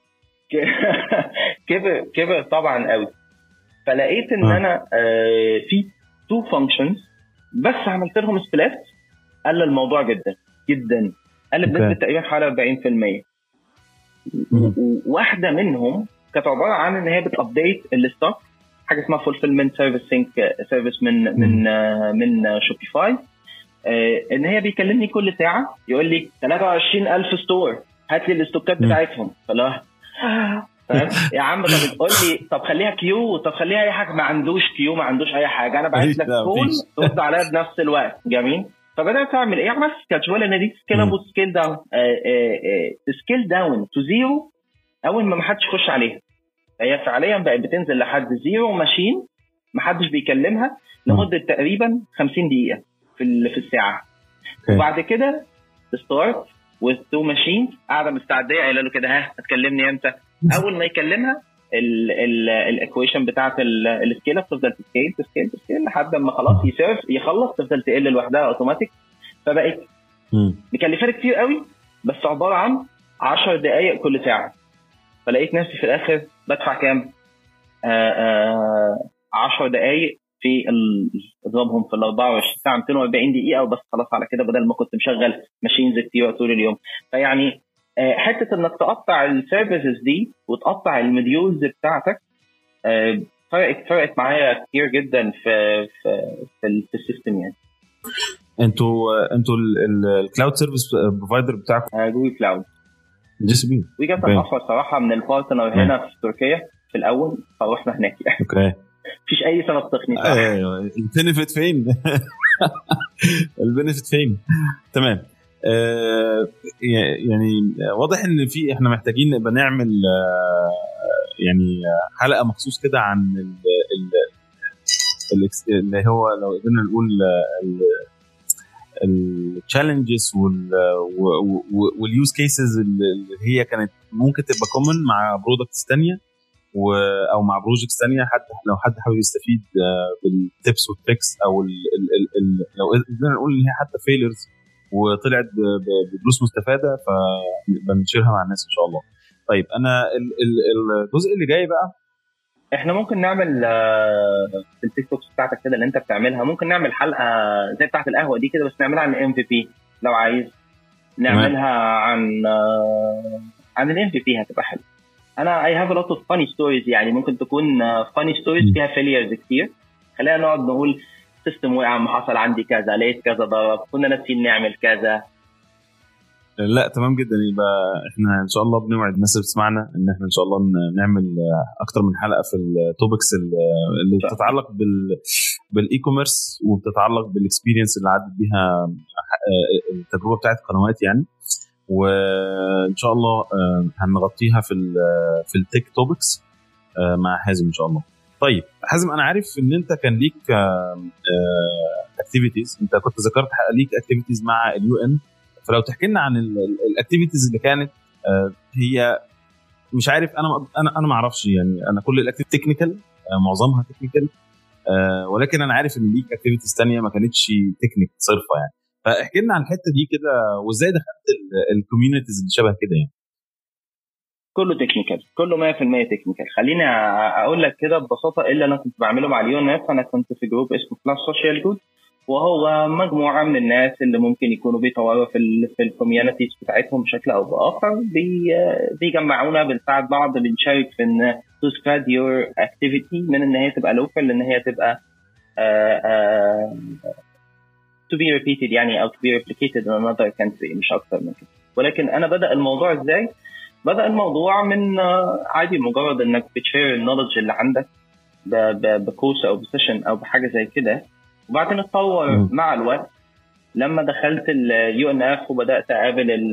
كبر كبر طبعا قوي فلقيت ان آه. انا آه في تو فانكشنز بس عملت لهم سبلات قل الموضوع جدا جدا قل بنسبه أوكي. تقريبا حوالي 40% واحده منهم كانت عباره عن ان هي بتابديت الستوك حاجه اسمها فولفيلمنت سيرفيس سينك سيرفيس من من آه، من شوبيفاي ان هي بيكلمني كل ساعه يقول لي 23000 ستور هات لي الاستوكات مم. بتاعتهم فلا فاهم يا عم طب تقول لي طب خليها كيو طب خليها اي حاجه ما عندوش كيو ما عندوش اي حاجه انا بعت لك لا، كول مفيش. ترد عليا بنفس الوقت جميل فبدات اعمل ايه عملت سكادجول ان دي سكيل اب مم. وسكيل داون سكيل داون تو زيرو اول ما محدش يخش عليها هي فعليا بقت بتنزل لحد زيرو ماشين محدش بيكلمها لمده تقريبا 50 دقيقه في في الساعه وبعد كده ستارت with two machines قاعده مستعديه قايله له كده ها هتكلمني امتى؟ اول ما يكلمها الايكويشن بتاعت السكيل تفضل تسكيل تسكيل تسكيل لحد ما خلاص يسيرف يخلص تفضل تقل لوحدها اوتوماتيك فبقت مكلفاني كتير قوي بس عباره عن 10 دقائق كل ساعه فلقيت نفسي في الاخر بدفع كام؟ 10 دقائق في اضربهم في ال 24 ساعه 240 دقيقه وبس خلاص على كده بدل ما كنت مشغل ماشينز كتير طول اليوم فيعني حته انك تقطع السيرفيسز دي وتقطع المديولز بتاعتك فرقت فرقت معايا كتير جدا في في في, في السيستم يعني انتوا انتوا الكلاود سيرفيس بروفايدر بتاعكم جوجل كلاود جي سي بي وي جت اوفر صراحه من البارتنر هنا في تركيا في الاول فروحنا هناك اوكي مفيش اي سبب تقني ايوه البنفيت فين؟ البنفيت فين؟ تمام آه يعني واضح ان في احنا محتاجين نبقى نعمل آه يعني حلقه مخصوص كده عن ال ال اللي هو لو قدرنا نقول التشالنجز واليوز كيسز اللي هي كانت ممكن تبقى كومن مع برودكتس ثانيه او مع بروجكتس ثانيه حد لو حد حابب يستفيد بالتبس والتريكس او ال ال ال لو قدرنا نقول ان هي حتى فيلرز وطلعت بدروس مستفاده فنبقى نشيرها مع الناس ان شاء الله. طيب انا الجزء اللي جاي بقى احنا ممكن نعمل في التيك توكس بتاعتك كده اللي انت بتعملها ممكن نعمل حلقه زي بتاعت القهوه دي كده بس نعملها عن الام في بي لو عايز نعملها عن عن الام في بي هتبقى حلوه انا اي هاف ا لوت اوف فاني ستوريز يعني ممكن تكون فاني ستوريز فيها فيليرز كتير خلينا نقعد نقول سيستم وقع ما حصل عندي كذا لقيت كذا ضرب كنا ناسيين نعمل كذا لا تمام جدا يبقى احنا ان شاء الله بنوعد الناس اللي بتسمعنا ان احنا ان شاء الله نعمل اكتر من حلقه في التوبكس اللي بتتعلق بال بالاي كوميرس وبتتعلق بالاكسبيرينس اللي عدت بيها التجربه بتاعت قنوات يعني وان شاء الله هنغطيها في ال في التيك توبكس مع حازم ان شاء الله طيب حازم انا عارف ان انت كان ليك اكتيفيتيز انت كنت ذكرت ليك اكتيفيتيز مع اليو ان فلو تحكي لنا عن الاكتيفيتيز اللي كانت هي مش عارف انا انا انا ما اعرفش يعني انا كل الاكتيفيتي تكنيكال معظمها تكنيكال ولكن انا عارف ان ليك اكتيفيتيز ثانيه ما كانتش تكنيك صرفه يعني فاحكي لنا عن الحته دي كده وازاي دخلت الكوميونيتيز اللي شبه كده يعني كله تكنيكال كله 100% تكنيكال خليني اقول لك كده ببساطه ايه اللي انا كنت بعمله مع اليون اف انا كنت في جروب اسمه كلاس سوشيال جود وهو مجموعه من الناس اللي ممكن يكونوا بيطوروا في ال في الكوميونيتيز بتاعتهم بشكل او باخر بي بيجمعونا بنساعد بعض بنشارك في ان تو سبريد يور اكتيفيتي من ان هي تبقى لوكال لان هي تبقى to be repeated يعني او to be replicated in another country مش اكتر من كده ولكن انا بدا الموضوع ازاي؟ بدا الموضوع من عادي مجرد انك بتشير النولج اللي عندك بكورس او بسيشن او بحاجه زي كده وبعدين اتطور مع الوقت لما دخلت اليو ان اف وبدات اقابل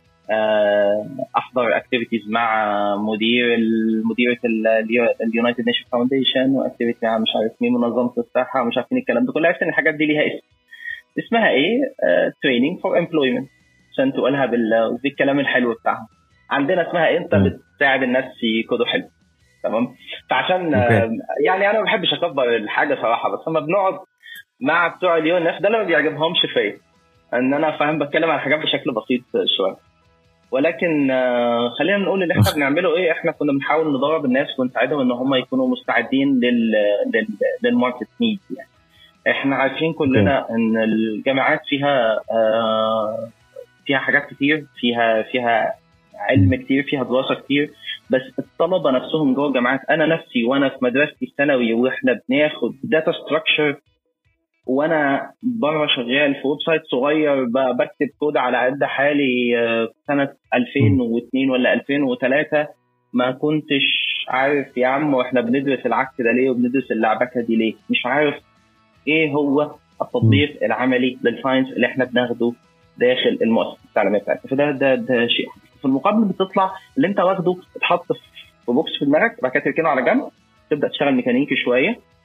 احضر اكتيفيتيز مع مدير مديره اليونايتد نيشن فاونديشن واكتيفيتي مع مش عارف مين منظمه الصحه ومش عارفين الكلام ده كله عرفت ان الحاجات دي ليها اسم اسمها ايه؟ تريننج فور امبلويمنت عشان تقولها بالكلام الحلو بتاعها عندنا اسمها انت بتساعد الناس يكودوا حلو تمام فعشان okay. يعني انا ما بحبش اكبر الحاجه صراحه بس لما بنقعد مع بتوع اليون اف ده اللي ما بيعجبهمش فيا ان انا فاهم بتكلم عن حاجات بشكل بسيط شويه ولكن خلينا نقول اللي احنا بنعمله ايه احنا كنا بنحاول ندرب الناس ونساعدهم ان هم يكونوا مستعدين لل للماركت نيد يعني احنا عارفين كلنا okay. ان الجامعات فيها فيها حاجات كتير فيها فيها علم كتير فيها دراسه كتير بس الطلبه نفسهم جوه الجامعات انا نفسي وانا في مدرستي الثانوي واحنا بناخد داتا ستراكشر وانا بره شغال في ويب سايت صغير بكتب كود على قد حالي سنه 2002 ولا 2003 ما كنتش عارف يا عم واحنا بندرس العك ده ليه وبندرس اللعبكه دي ليه مش عارف ايه هو التطبيق العملي للساينس اللي احنا بناخده داخل المؤسسه التعليميه بتاعتنا فده ده ده شيء في المقابل بتطلع اللي انت واخده اتحط في بوكس في دماغك بعد كده تركنه على جنب تبدا تشتغل ميكانيكي شويه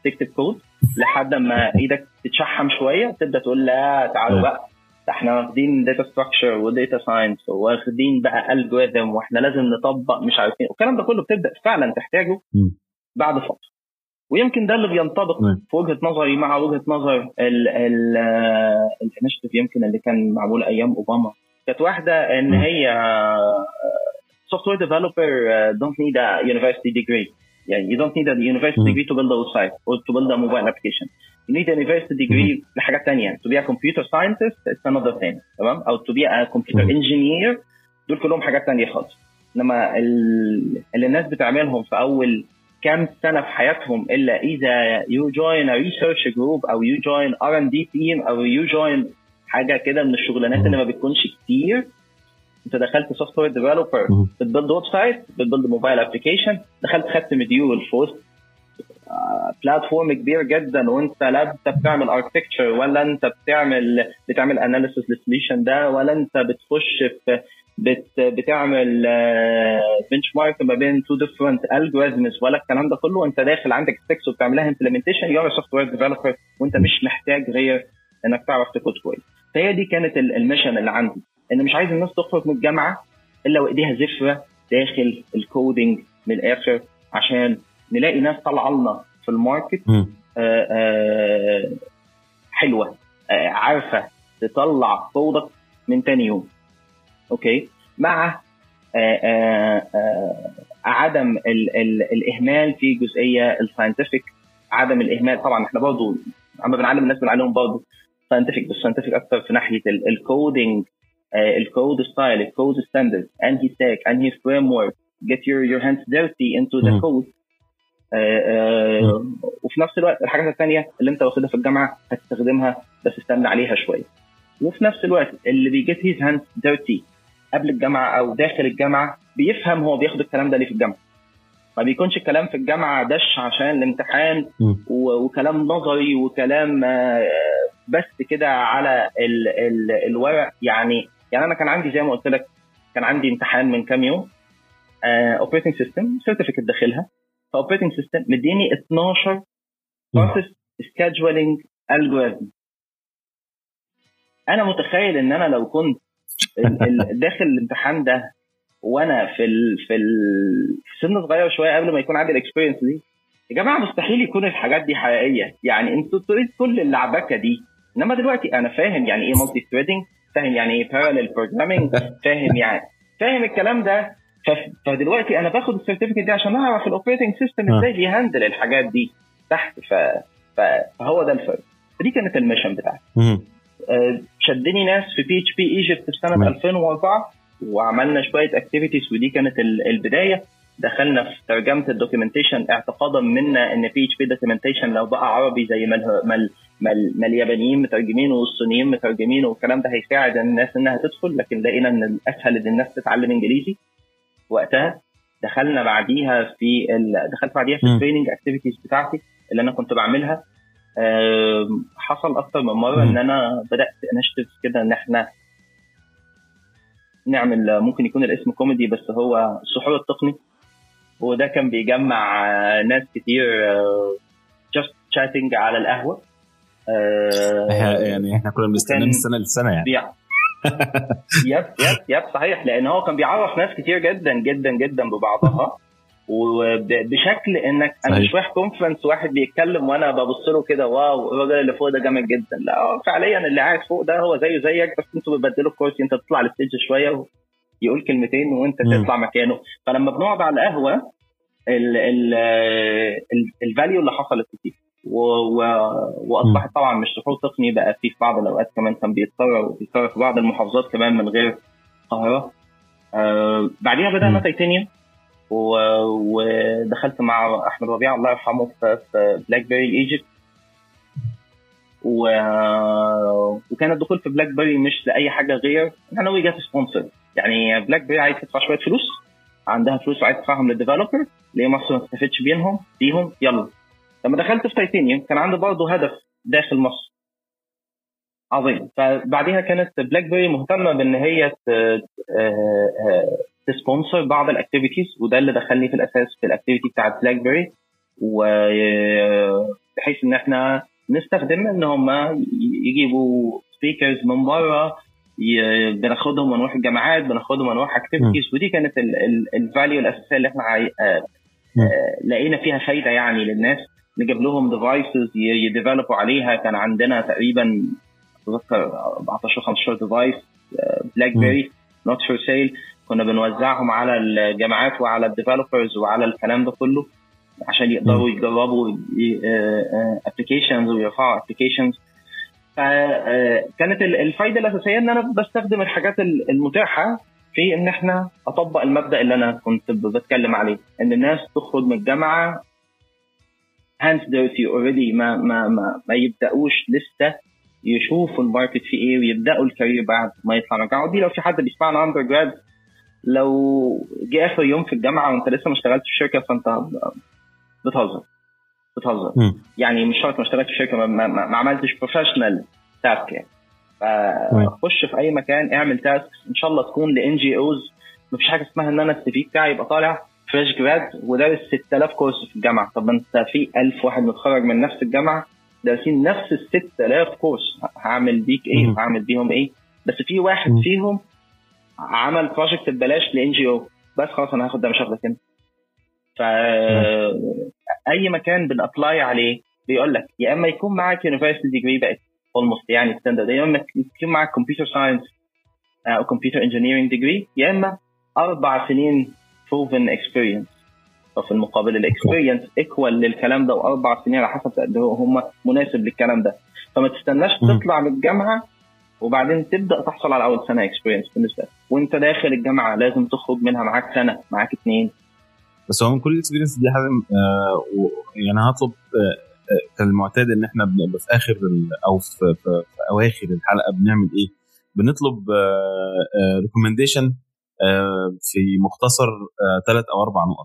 تكتب كود لحد ما ايدك تتشحم شويه تبدا تقول لا تعالوا بقى ده احنا واخدين داتا ستراكشر وداتا ساينس واخدين بقى الجوريثم واحنا لازم نطبق مش عارفين والكلام ده كله بتبدا فعلا تحتاجه بعد فتره ويمكن ده اللي بينطبق في وجهه نظري مع وجهه نظر الانشيتيف يمكن اللي كان معمول ايام اوباما كانت واحده ان هي سوفت وير ديفلوبر دونت نيد ا يونيفرسيتي ديجري يعني you don't need a university degree to build a website or to build a mobile application you need a university degree لحاجات تانية to be a computer scientist it's another thing تمام او to be a computer engineer دول كلهم حاجات تانية خالص انما اللي الناس بتعملهم في اول كام سنه في حياتهم الا اذا you join a research group او you join R&D team او you join حاجه كده من الشغلانات اللي ما بتكونش كتير انت دخلت سوفت وير ديفلوبر بتبيلد ويب سايت بتبيلد موبايل ابلكيشن دخلت خدت مديول في وسط بلاتفورم كبير جدا وانت لا انت بتعمل اركتكتشر ولا انت بتعمل بتعمل اناليسيس للسوليوشن ده ولا انت بتخش في بت بتعمل بنش مارك ما بين تو ديفرنت الجوريزمز ولا الكلام ده كله انت داخل عندك ستكس وبتعملها امبلمنتيشن يو ار سوفت وير ديفلوبر وانت مش محتاج غير انك تعرف تكود كويس فهي دي كانت الميشن اللي عندي ان مش عايز الناس تخرج من الجامعه الا وايديها زفره داخل الكودينج من الاخر عشان نلاقي ناس طالعه لنا في الماركت آآ آآ حلوه آآ عارفه تطلع برودكت من تاني يوم اوكي مع عدم ال ال الاهمال في جزئيه الساينتفك عدم الاهمال طبعا احنا برضه اما بنعلم الناس بنعلمهم برضه ساينتفك بس ساينتفك اكتر في ناحيه الكودينج الكود ستايل الكود ستاندرد انهي ستاك انهي فريم ورك get your your hands dirty into the code uh, uh, وفي نفس الوقت الحاجات الثانيه اللي انت واخدها في الجامعه هتستخدمها بس استنى عليها شويه وفي نفس الوقت اللي بيجيت هيز هاند ديرتي قبل الجامعه او داخل الجامعه بيفهم هو بياخد الكلام ده ليه في الجامعه ما بيكونش الكلام في الجامعه دش عشان الامتحان وكلام نظري وكلام بس كده على ال ال الورق يعني يعني انا كان عندي زي ما قلت لك كان عندي امتحان من كام يوم اوبريتنج سيستم سيرتيفيكت داخلها فاوبريتنج سيستم مديني 12 بروسيس سكادجولينج الجوريزم انا متخيل ان انا لو كنت داخل الامتحان ده وانا في ال في ال في سن صغير شويه قبل ما يكون عندي الاكسبيرينس دي يا جماعه مستحيل يكون الحاجات دي حقيقيه يعني انتوا كل اللعبكه دي انما دلوقتي انا فاهم يعني ايه مالتي ثريدنج فاهم يعني ايه باراليل بروجرامينج فاهم يعني فاهم الكلام ده فدلوقتي انا باخد السيرتيفيكت دي عشان اعرف الاوبريتنج سيستم ازاي بيهندل الحاجات دي تحت ف... فهو ده الفرق فدي كانت الميشن بتاعتي شدني ناس في بي اتش بي ايجيبت في سنه 2004 وعملنا شويه اكتيفيتيز ودي كانت البدايه دخلنا في ترجمه الدوكيومنتيشن اعتقادا منا ان بي اتش بي دوكيومنتيشن لو بقى عربي زي ما ما ما اليابانيين مترجمينه والصينيين مترجمينه والكلام ده هيساعد الناس انها تدخل لكن لقينا ان الاسهل ان الناس تتعلم انجليزي وقتها دخلنا بعديها في ال... دخلت بعديها في التريننج اكتيفيتيز بتاعتي اللي انا كنت بعملها حصل اكتر من مره ان انا بدات انشتف كده ان احنا نعمل ممكن يكون الاسم كوميدي بس هو السحور التقني وده كان بيجمع ناس كتير جاست شاتنج على القهوه يعني احنا كنا بنستناه من سنه لسنه يعني يب يب يب صحيح لان هو كان بيعرف ناس كتير جدا جدا جدا ببعضها وبشكل انك انا مش رايح كونفرنس واحد بيتكلم وانا ببص له كده واو الراجل اللي فوق ده جامد جدا لا فعليا اللي قاعد فوق ده هو زيه زيك بس انتوا بتبدلوا الكرسي انت تطلع الستيج شويه يقول كلمتين وانت تطلع مكانه فلما بنقعد على القهوه الفاليو اللي حصلت كتير و... و... واصبحت طبعا مش سحور تقني بقى في في بعض الاوقات كمان كان بيتكرر وبيتكرر في بعض المحافظات كمان من غير القاهره آه بعديها بدانا تيتانيوم و... ودخلت مع احمد ربيع الله يرحمه في, في بلاك بيري ايجيبت و... وكان الدخول في بلاك بيري مش لاي حاجه غير انا وي جات سبونسر يعني بلاك بيري عايز تدفع شويه فلوس عندها فلوس وعايز تدفعهم للديفلوبر ليه مصر ما استفدتش بينهم بيهم يلا لما دخلت في تيتانيوم كان عندي برضه هدف داخل مصر عظيم فبعديها كانت بلاك بيري مهتمه بان هي تسبونسر بعض الاكتيفيتيز وده اللي دخلني في الاساس في الاكتيفيتي بتاعت بلاك بيري و بحيث ان احنا نستخدم ان هم يجيبوا سبيكرز من بره بناخدهم ونروح الجامعات بناخدهم ونروح اكتيفيتيز ودي كانت الفاليو الاساسيه اللي احنا آه، لقينا فيها فايده يعني للناس نجيب لهم ديفايسز يديفلوبوا عليها كان عندنا تقريبا اتذكر 14 15 ديفايس بلاك بيري نوت فور سيل كنا بنوزعهم على الجامعات وعلى الديفلوبرز وعلى الكلام ده كله عشان يقدروا يجربوا ابلكيشنز ويرفعوا ابلكيشنز فكانت الفايده الاساسيه ان انا بستخدم الحاجات المتاحه في ان احنا اطبق المبدا اللي انا كنت بتكلم عليه ان الناس تخرج من الجامعه هاندز ديرتي اوريدي ما ما ما ما يبداوش لسه يشوفوا الماركت في ايه ويبداوا الكارير بعد ما يطلع من الجامعه ودي لو في حد بيسمعنا اندر جراد لو جه اخر يوم في الجامعه وانت لسه ما اشتغلتش في شركه فانت بتهزر بتهزر يعني مش شرط ما اشتغلتش في شركه ما, ما, ما عملتش بروفيشنال تاسك يعني فخش في اي مكان اعمل تاسك ان شاء الله تكون لان جي اوز مفيش حاجه اسمها ان انا السي في بتاعي يبقى طالع فريش جراد ودارس 6000 كورس في الجامعه طب انت في 1000 واحد متخرج من نفس الجامعه دارسين نفس ال 6000 كورس هعمل بيك ايه هعمل بيهم ايه بس في واحد فيهم عمل بروجكت ببلاش لان جي او بس خلاص انا هاخد ده مش هاخدك انت ف اي مكان بنابلاي عليه بيقول لك يا اما يكون معاك يونيفرسيتي ديجري بقت اولموست يعني ستاندرد يا اما يكون معاك كمبيوتر ساينس او كمبيوتر انجينيرنج ديجري يا اما اربع سنين بروفن اكسبيرينس ففي المقابل الاكسبيرينس ايكوال للكلام ده واربع سنين على حسب قد هم مناسب للكلام ده فما تستناش تطلع من الجامعه وبعدين تبدا تحصل على اول سنه اكسبيرينس بالنسبه لك وانت داخل الجامعه لازم تخرج منها معاك سنه معاك اثنين بس هو من كل الاكسبيرينس دي حازم آه يعني هطلب آه كالمعتاد ان احنا بنبقى في اخر او في, في, في اواخر الحلقه بنعمل ايه؟ بنطلب ريكومنديشن آه آه في مختصر ثلاث او اربع نقط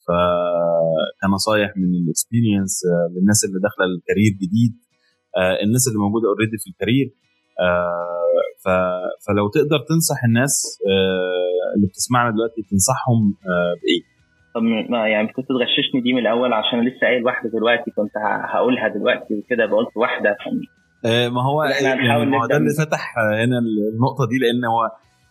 فكنصايح من الاكسبيرينس للناس اللي داخله الكارير جديد الناس اللي موجوده اوريدي في الكارير فلو تقدر تنصح الناس اللي بتسمعنا دلوقتي تنصحهم بايه؟ طب ما يعني كنت تغششني دي من الاول عشان لسه قايل واحده دلوقتي كنت هقولها دلوقتي وكده قلت واحده آه ما هو يعني ما هو ده اللي فتح هنا النقطه دي لان هو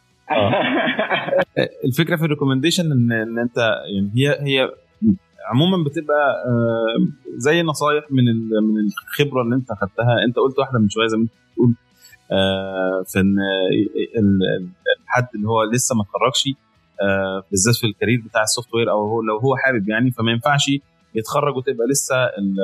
الفكره في الريكومنديشن ان ان انت يعني هي هي عموما بتبقى زي نصايح من من الخبره اللي انت اخذتها انت قلت واحده من شويه زي ما انت بتقول في ان الحد اللي هو لسه ما اتخرجش بالذات في الكارير بتاع السوفت وير او هو لو هو حابب يعني فما ينفعش يتخرج وتبقى لسه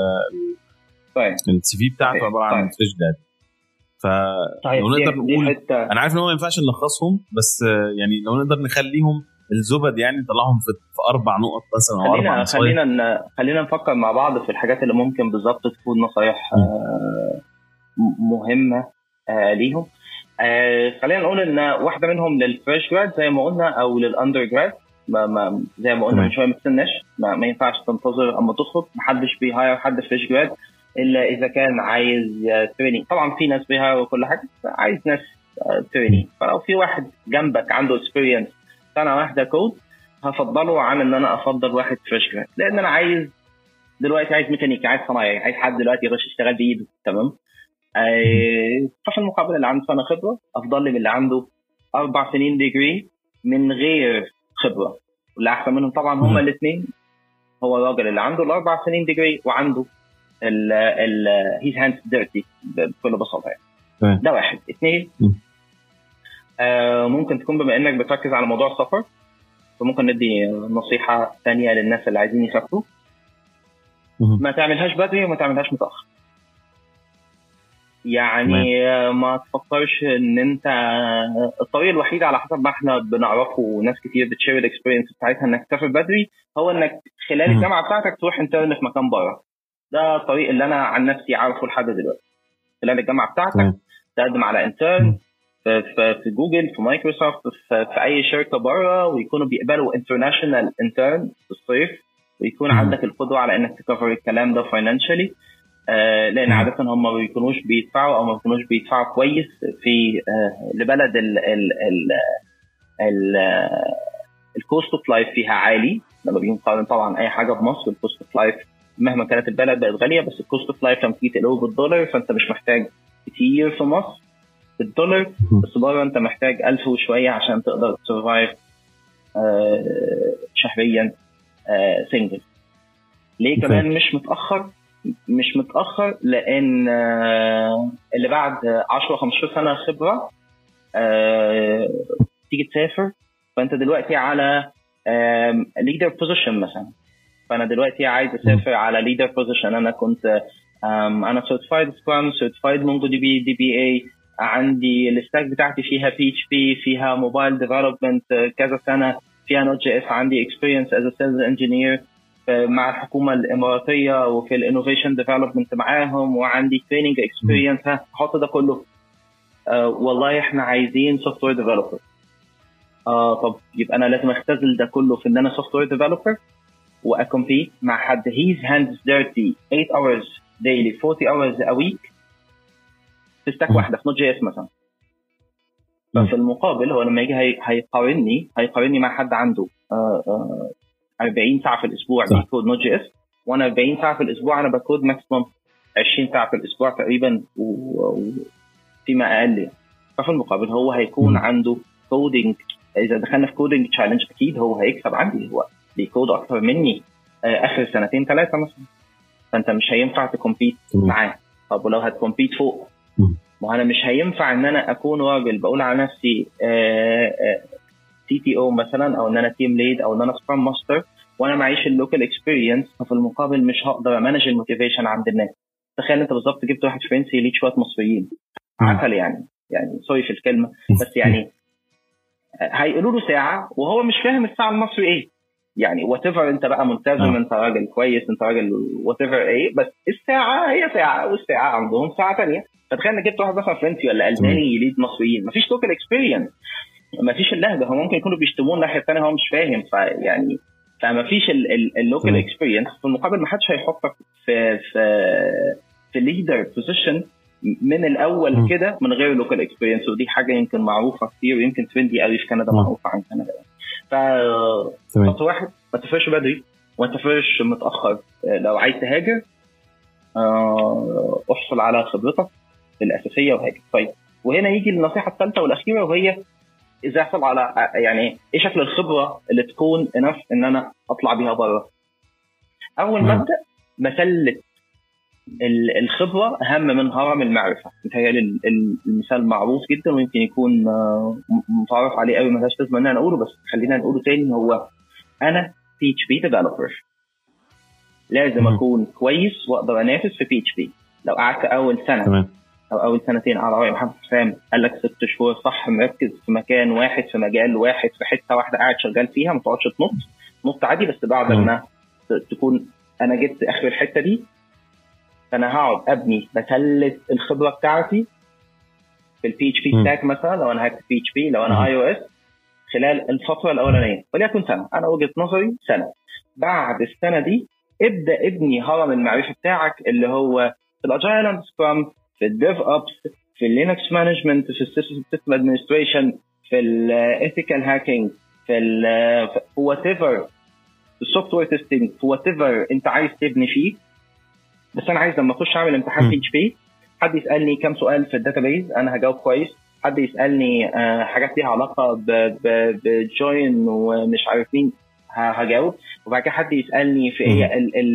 السي في بتاعته عباره عن فريش جراد فلو نقدر نقول انا عارف ان هو ما ينفعش نلخصهم بس يعني لو نقدر نخليهم الزبد يعني نطلعهم في, في اربع نقط مثلا او اربع نصايح خلينا خلينا نفكر مع بعض في الحاجات اللي ممكن بالظبط تكون نصايح آه مهمه آه ليهم آه خلينا نقول ان واحده منهم للفريش جراد زي ما قلنا او للاندر جراد ما ما زي ما قلنا من شويه ما تستناش ما, ما ينفعش تنتظر اما تخرج ما حدش بيهاير حد فريش جراد الا اذا كان عايز تريننج طبعا في ناس بيهاير وكل حاجه عايز ناس تريننج فلو في واحد جنبك عنده اكسبيرينس سنه واحده كود هفضله عن ان انا افضل واحد فريش جراد لان انا عايز دلوقتي عايز ميكانيكي عايز صنايعي عايز حد دلوقتي يخش يشتغل بايده تمام ففي المقابل اللي عنده سنه خبره افضل لي من اللي عنده اربع سنين ديجري من غير خبره واللي احسن منهم طبعا هما الاثنين هو الراجل اللي عنده الاربع سنين ديجري وعنده ال ال هيز هاندز ديرتي بكل بساطه يعني ده واحد اثنين آه ممكن تكون بما انك بتركز على موضوع السفر فممكن ندي نصيحه ثانيه للناس اللي عايزين يسافروا ما تعملهاش بدري وما تعملهاش متاخر يعني ما تفكرش ان انت الطريق الوحيد على حسب ما احنا بنعرفه وناس كتير بتشير الاكسبيرينس بتاعتها انك تسافر بدري هو انك خلال الجامعه بتاعتك تروح انترن في مكان بره ده الطريق اللي انا عن نفسي عارفه لحد دلوقتي خلال الجامعه بتاعتك تقدم على انترن في, في جوجل في مايكروسوفت في, في اي شركه بره ويكونوا بيقبلوا انترناشونال انترن في الصيف ويكون عندك القدره على انك تكفر الكلام ده فاينانشالي آه لان عاده هم ما بيكونوش بيدفعوا او ما بيكونوش بيدفعوا كويس في آه لبلد ال ال ال ال الكوست اوف لايف فيها عالي لما بيجي مقارن طبعا اي حاجه في مصر الكوست اوف لايف مهما كانت البلد بقت غاليه بس الكوست اوف لايف لما تيجي تقلبه بالدولار فانت مش محتاج كتير في مصر بالدولار بس بره انت محتاج 1000 وشويه عشان تقدر تسرفايف آه شهريا آه سنجل ليه كمان مش متاخر مش متاخر لان آه اللي بعد 10 15 سنه خبره آه تيجي تسافر فانت دلوقتي على ليدر بوزيشن مثلا فانا دلوقتي عايز اسافر على ليدر بوزيشن انا كنت انا سيرتيفايد سكرام سيرتيفايد مونجو دي بي دي بي اي عندي الستاك بتاعتي فيها بي اتش بي فيها موبايل ديفلوبمنت كذا سنه فيها نوت جي اس عندي اكسبيرينس از سيلز انجينير مع الحكومه الاماراتيه وفي الانوفيشن ديفلوبمنت معاهم وعندي تريننج اكسبيرينس هحط ده كله آه والله احنا عايزين سوفت وير ديفلوبر اه طب يبقى انا لازم اختزل ده كله في ان انا سوفت وير ديفلوبر واكمبيت مع حد هيز هاندز ديرتي 8 hours daily 40 hours a week في ستاك واحده في نوت جي اس مثلا ففي المقابل هو لما يجي هيقارني هيقارني مع حد عنده آه آه 40 ساعه في الاسبوع بيكود نوت جي اس وانا 40 ساعه في الاسبوع انا بكود ماكسيموم 20 ساعه في الاسبوع تقريبا وفيما اقل يعني ففي المقابل هو هيكون عنده كودينج اذا دخلنا في كودينج تشالنج اكيد هو هيكسب عندي هو بيكود اكتر مني اخر سنتين ثلاثه مثلا فانت مش هينفع تكمبيت معاه طب ولو هتكمبيت فوق ما انا مش هينفع ان انا اكون راجل بقول على نفسي سي تي او مثلا او ان انا تيم ليد او ان انا سكرام ماستر وانا معيش اللوكال اكسبيرينس ففي المقابل مش هقدر امانج الموتيفيشن عند الناس تخيل انت بالظبط جبت واحد فرنسي ليك شويه مصريين عسل يعني يعني سوري في الكلمه بس يعني هيقولوا له ساعه وهو مش فاهم الساعه المصري ايه يعني وات ايفر انت بقى ملتزم انت راجل كويس انت راجل وات ايفر ايه بس الساعه هي ساعه والساعه عندهم ساعه ثانيه فتخيل انك جبت واحد مثلا فرنسي ولا الماني يليد مصريين مفيش لوكال اكسبيرينس مفيش اللهجه هم ممكن يكونوا بيشتمون الناحيه الثانيه هو مش فاهم فيعني فما فيش اللوكال اكسبيرينس في المقابل ما حدش هيحطك في في في ليدر بوزيشن من الاول كده من غير لوكال اكسبيرينس ودي حاجه يمكن معروفه كتير ويمكن ترندي قوي في كندا معروفه عن كندا ف خط واحد ما تفرش بدري وما تفرش متاخر لو عايز تهاجر احصل على خبرتك الاساسيه وهاجر طيب وهنا يجي النصيحه الثالثه والاخيره وهي ازاي احصل على يعني ايه شكل الخبره اللي تكون انف ان انا اطلع بيها بره اول ما ابدا مسله الخبره اهم من هرم المعرفه متهيألي المثال معروف جدا ويمكن يكون متعرف عليه قوي ملهاش لازمه ان انا اقوله بس خلينا نقوله تاني هو انا بي اتش بي ديفلوبر لازم اكون كويس واقدر انافس في بي اتش بي لو قعدت اول سنه تمام او اول سنتين على راي محمد حسام قال لك ست شهور صح مركز في مكان واحد في مجال واحد في حته واحده قاعد شغال فيها ما تقعدش تنط نط عادي بس بعد ما تكون انا جبت اخر الحته دي فانا هقعد ابني بثلث الخبره بتاعتي في البي اتش بي ستاك مثلا لو انا هكتب بي اتش بي لو انا اي او اس خلال الفتره الاولانيه وليكن سنه انا وجهه نظري سنه بعد السنه دي ابدا ابني هرم المعرفه بتاعك اللي هو في الاجايل اند سكرام في الديف ابس في اللينكس مانجمنت في السيستم ادمنستريشن في الايثيكال هاكينج في في وات ايفر في السوفت وير تيستنج في وات ايفر انت عايز تبني فيه بس انا عايز لما اخش اعمل امتحان بي اتش بي حد يسالني كام سؤال في الداتابيز انا هجاوب كويس حد يسالني حاجات ليها علاقه بجوين ومش عارف مين هجاوب وبعد كده حد يسالني في ايه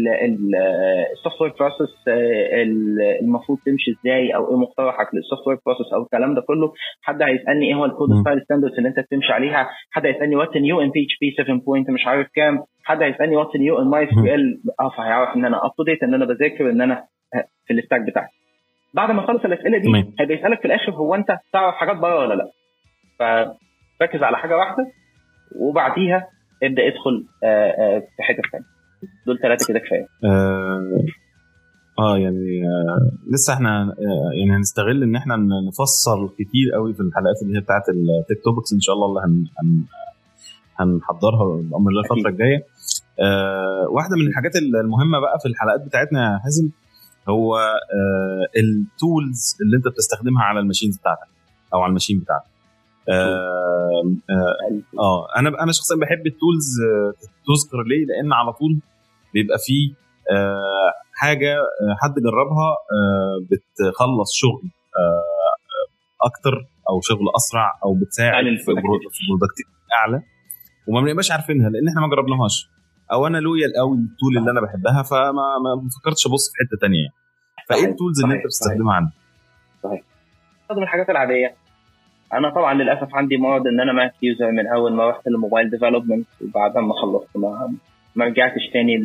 السوفت وير بروسيس المفروض تمشي ازاي او ايه مقترحك للسوفت وير بروسيس او الكلام ده كله حد هيسالني ايه هو الكود ستايل ستاندردز اللي انت بتمشي عليها حد هيسالني وات نيو ان بي اتش بي 7 بوينت مش عارف كام حد هيسالني وات نيو ان ماي اس كيو ال اه فهيعرف ان انا اب تو ديت ان انا بذاكر ان انا في الستاك بتاعي بعد ما اخلص الاسئله دي هيبقى يسالك في الاخر هو انت تعرف حاجات بره ولا لا فركز على حاجه واحده وبعديها ابدا ادخل في حته ثانيه دول ثلاثه كده كفايه آه, اه يعني آه لسه احنا آه يعني هنستغل ان احنا نفسر كتير قوي في الحلقات اللي هي بتاعت التيك توبكس ان شاء الله اللي هن هن هنحضرها بامر الله الفتره الجايه آه واحده من الحاجات المهمه بقى في الحلقات بتاعتنا يا حازم هو آه التولز اللي انت بتستخدمها على الماشينز بتاعتك او على الماشين بتاعتك آه, آه, اه انا انا شخصيا بحب التولز تذكر ليه لان على طول بيبقى فيه آه حاجه آه حد جربها آه بتخلص شغل آه اكتر او شغل اسرع او بتساعد في برودكتيف اعلى وما بنبقاش عارفينها لان احنا ما جربناهاش او انا لويال قوي للتول اللي انا بحبها فما ما فكرتش ابص في حته ثانيه يعني فايه التولز اللي انت بتستخدمها عندك؟ صحيح بستخدم الحاجات العاديه انا طبعا للاسف عندي مرض ان انا ماك يوزر من اول ما رحت للموبايل ديفلوبمنت وبعد ما خلصت ما ما رجعتش تاني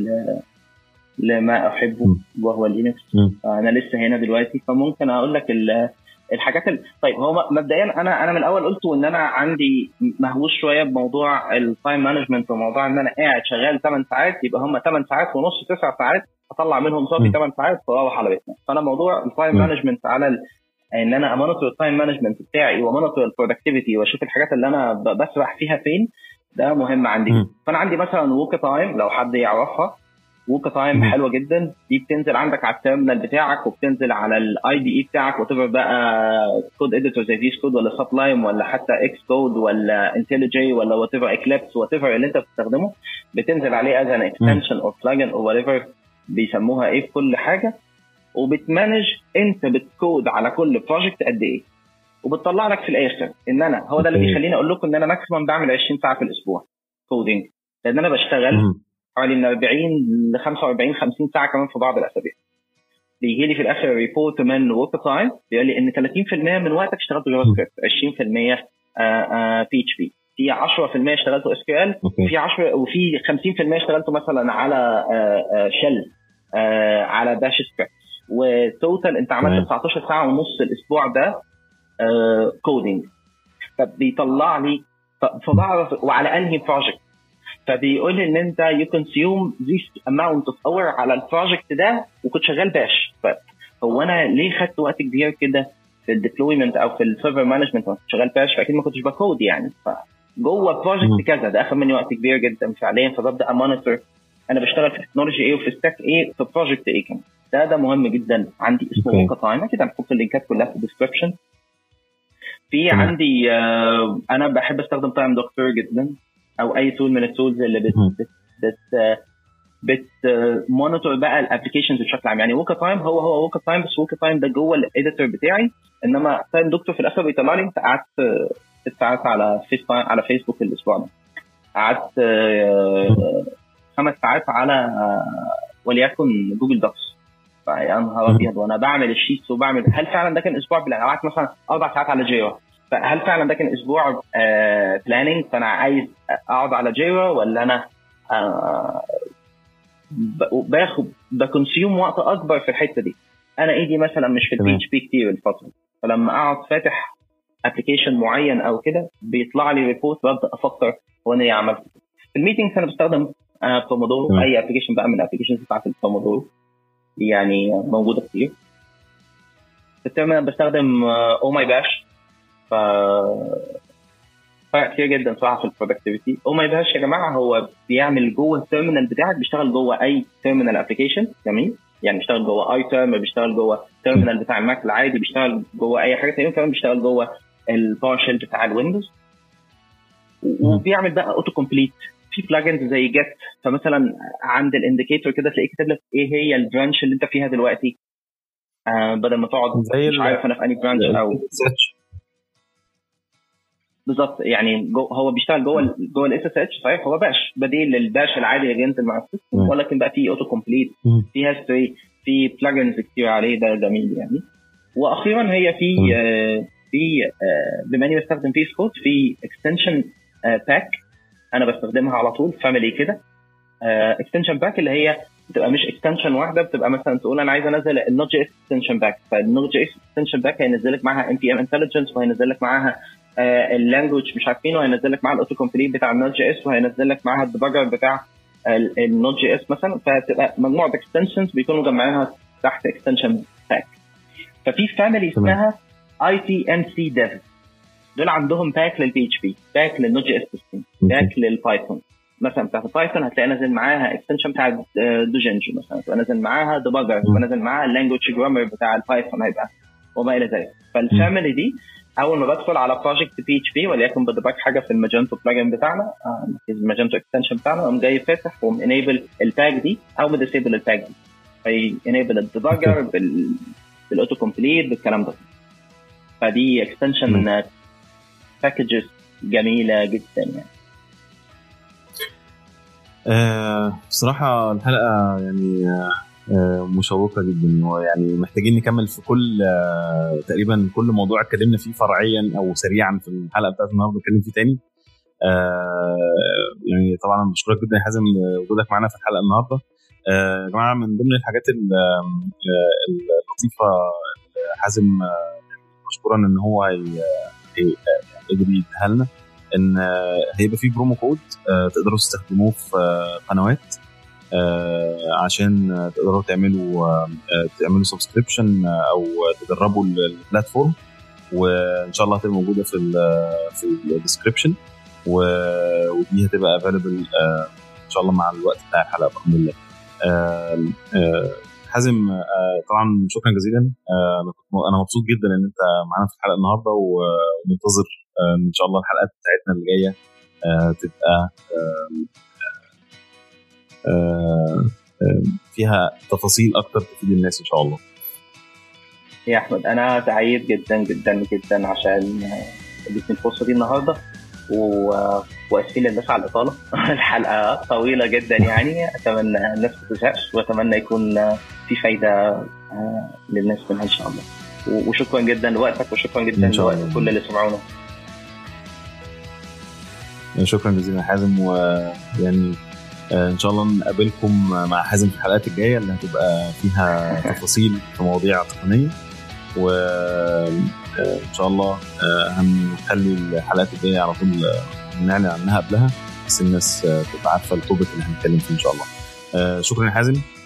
لما احبه وهو لينكس انا لسه هنا دلوقتي فممكن اقول لك الحاجات ال... طيب هو مبدئيا انا انا من الاول قلت ان انا عندي مهووس شويه بموضوع التايم مانجمنت وموضوع ان انا قاعد شغال 8 ساعات يبقى هم 8 ساعات ونص 9 ساعات اطلع منهم صافي 8 ساعات واروح على بيتنا فانا موضوع التايم مانجمنت على ال... ان انا امونيتور التايم مانجمنت بتاعي وامونيتور البرودكتيفيتي واشوف الحاجات اللي انا بسرح فيها فين ده مهم عندي فانا عندي مثلا ووك تايم لو حد يعرفها ووك تايم حلوه جدا دي بتنزل عندك على التيرمينال بتاعك وبتنزل على الاي دي اي بتاعك وات بقى كود اديتور زي فيس كود ولا سبلايم ولا حتى اكس كود ولا انتليجي ولا وات ايفر اكليبس وات ايفر اللي انت بتستخدمه بتنزل عليه از ان اكستنشن او بلجن او وات ايفر بيسموها ايه في كل حاجه وبتمانج انت بتكود على كل بروجكت قد ايه وبتطلع لك في الاخر ان انا هو ده اللي بيخليني اقول لكم ان انا ماكسيمم بعمل 20 ساعه في الاسبوع كودينج لان انا بشتغل حوالي من 40 ل 45 50 ساعه كمان في بعض الاسابيع بيجي لي في الاخر ريبورت من ورك تايم بيقول لي ان 30% من وقتك اشتغلت جافا سكريبت 20% بي اتش بي في 10% اشتغلته اس كيو ال وفي 10 وفي 50% اشتغلته مثلا على شل على باش سكريبت وتوتال انت عملت 19 ساعه ونص الاسبوع ده كودينج فبيطلع لي فبعرف وعلى انهي بروجكت فبيقول لي ان انت يو كونسيوم ذيس اماونت اوف اور على البروجكت ده وكنت شغال باش هو انا ليه خدت وقت كبير كده في الديبلويمنت او في السيرفر مانجمنت كنت شغال باش فاكيد ما كنتش بكود يعني فجوه بروجكت كذا ده اخذ مني وقت كبير جدا فعليا فببدا امونيتور انا بشتغل في تكنولوجي ايه وفي ستاك ايه في بروجكت ايه كمان ده ده مهم جدا عندي اسمه موقع تايم اكيد هنحط اللينكات كلها في الديسكربشن في عندي آه انا بحب استخدم تايم دكتور جدا او اي تول من التولز اللي بت بت بت, بت مونيتور بقى الابلكيشنز بشكل عام يعني ووكا تايم هو هو ووكا تايم بس ووكا تايم ده جوه الايديتور بتاعي انما تايم دكتور في الاخر بيطلع لي انت قعدت ست ساعات على فيس على فيسبوك الاسبوع ده قعدت خمس ساعات على وليكن جوجل دوكس يا نهار ابيض وانا بعمل الشيتس وبعمل هل فعلا ده كان اسبوع قعدت مثلا اربع ساعات على جيرا فهل فعلا ده كان اسبوع بلاننج فانا عايز اقعد على جيرا ولا انا آه باخد بكونسيوم وقت اكبر في الحته دي انا ايدي مثلا مش في البي اتش بي كتير الفتره فلما اقعد فاتح ابلكيشن معين او كده بيطلع لي ريبورت ببدا افكر هو انا ايه عملت في الميتنجز انا بستخدم آه بومودورو اي ابلكيشن بقى من الابلكيشنز بتاعت البومودورو يعني موجوده كتير في التيرمينال بستخدم او ماي باش ف فرق كتير جدا صراحه في البرودكتيفيتي او ماي باش يا جماعه هو بيعمل جوه التيرمينال بتاعك بيشتغل جوه اي تيرمينال ابلكيشن جميل يعني بيشتغل جوه اي تيرم بيشتغل جوه التيرمينال بتاع الماك العادي بيشتغل جوه اي حاجه تانية كمان بيشتغل جوه الباور شيل بتاع الويندوز وبيعمل بقى اوتو كومبليت في بلاجنز زي جيت فمثلا عند الانديكيتور كده تلاقيه كاتب لك ايه هي البرانش اللي انت فيها دلوقتي آه بدل ما تقعد مش عارف انا في انهي برانش او بالظبط يعني جو هو بيشتغل جوه جوه الاس اس اتش صحيح هو باش بديل للباش العادي اللي بينزل مع السيستم ولكن بقى في اوتو كومبليت في هيستوري في بلاجنز كتير عليه ده جميل يعني واخيرا هي في آه في آه بما اني بستخدم فيس كود في اكستنشن آه باك انا بستخدمها على طول فاميلي كده اكستنشن باك اللي هي بتبقى مش اكستنشن واحده بتبقى مثلا تقول انا عايز انزل النوت جي اس اكستنشن باك فالنوت جي اس اكستنشن باك هينزل لك معاها ام بي ام انتليجنس وهينزل لك معاها آه اللانجوج مش عارفين وهينزل لك معاها الاوتو كومبليت بتاع النوت جي اس وهينزل لك معاها الديباجر بتاع النوت جي اس مثلا فتبقى مجموعه اكستنشنز بيكونوا مجمعينها تحت اكستنشن باك ففي فاميلي اسمها اي تي ام سي ديف دول عندهم باك للبي اتش بي باك للنوت جي اس سيستم باك للبايثون مثلا بتاعت البايثون هتلاقي نازل معاها اكستنشن بتاع دوجنج مثلا هتبقى نازل معاها ديباجر هتبقى نازل معاها اللانجوج جرامر بتاع البايثون هيبقى وما الى ذلك فالفاميلي دي اول ما بدخل على بروجكت بي اتش بي وليكن بدباك حاجه في الماجنتو بلاجن بتاعنا الماجنتو اكستنشن بتاعنا قوم جاي فاتح وقوم انيبل التاج دي او بديسيبل التاج دي في انيبل الديباجر بالاوتو كومبليت بالكلام ده فدي اكستنشن باكجز جميله جدا يعني آه بصراحة الحلقة يعني آه مشوقة جدا ويعني محتاجين نكمل في كل آه تقريبا كل موضوع اتكلمنا فيه فرعيا او سريعا في الحلقة بتاعت النهارده نتكلم فيه تاني آه يعني طبعا بشكرك جدا يا حازم وجودك معانا في الحلقة النهارده يا جماعة من ضمن الحاجات اللطيفة حازم مشكورا ان هو قدر يديها لنا ان هيبقى في برومو كود تقدروا تستخدموه في قنوات عشان تقدروا تعملوا تعملوا سبسكريبشن او تجربوا البلاتفورم وان شاء الله هتبقى موجوده في ال في الديسكربشن ودي هتبقى افيلبل ان شاء الله مع الوقت بتاع الحلقه باذن الله حازم طبعا شكرا جزيلا انا مبسوط جدا ان انت معانا في الحلقه النهارده ومنتظر ان شاء الله الحلقات بتاعتنا اللي جايه تبقى فيها تفاصيل اكتر تفيد الناس ان شاء الله يا احمد انا سعيد جدا جدا جدا عشان اديتني الفرصه دي النهارده و... واسفين للناس على الاطاله الحلقه طويله جدا يعني اتمنى الناس ما تزهقش واتمنى يكون في فايده للناس منها ان شاء الله وشكرا جدا لوقتك وشكرا جدا لوقت كل اللي سمعونا شكرا جزيلا يا حازم ويعني ان شاء الله نقابلكم مع حازم في الحلقات الجايه اللي هتبقى فيها تفاصيل في مواضيع تقنيه وان شاء الله هنخلي الحلقات الجايه على طول نعلن عنها قبلها بس الناس تبقى عارفه التوبك اللي هنتكلم فيه ان شاء الله شكرا يا حازم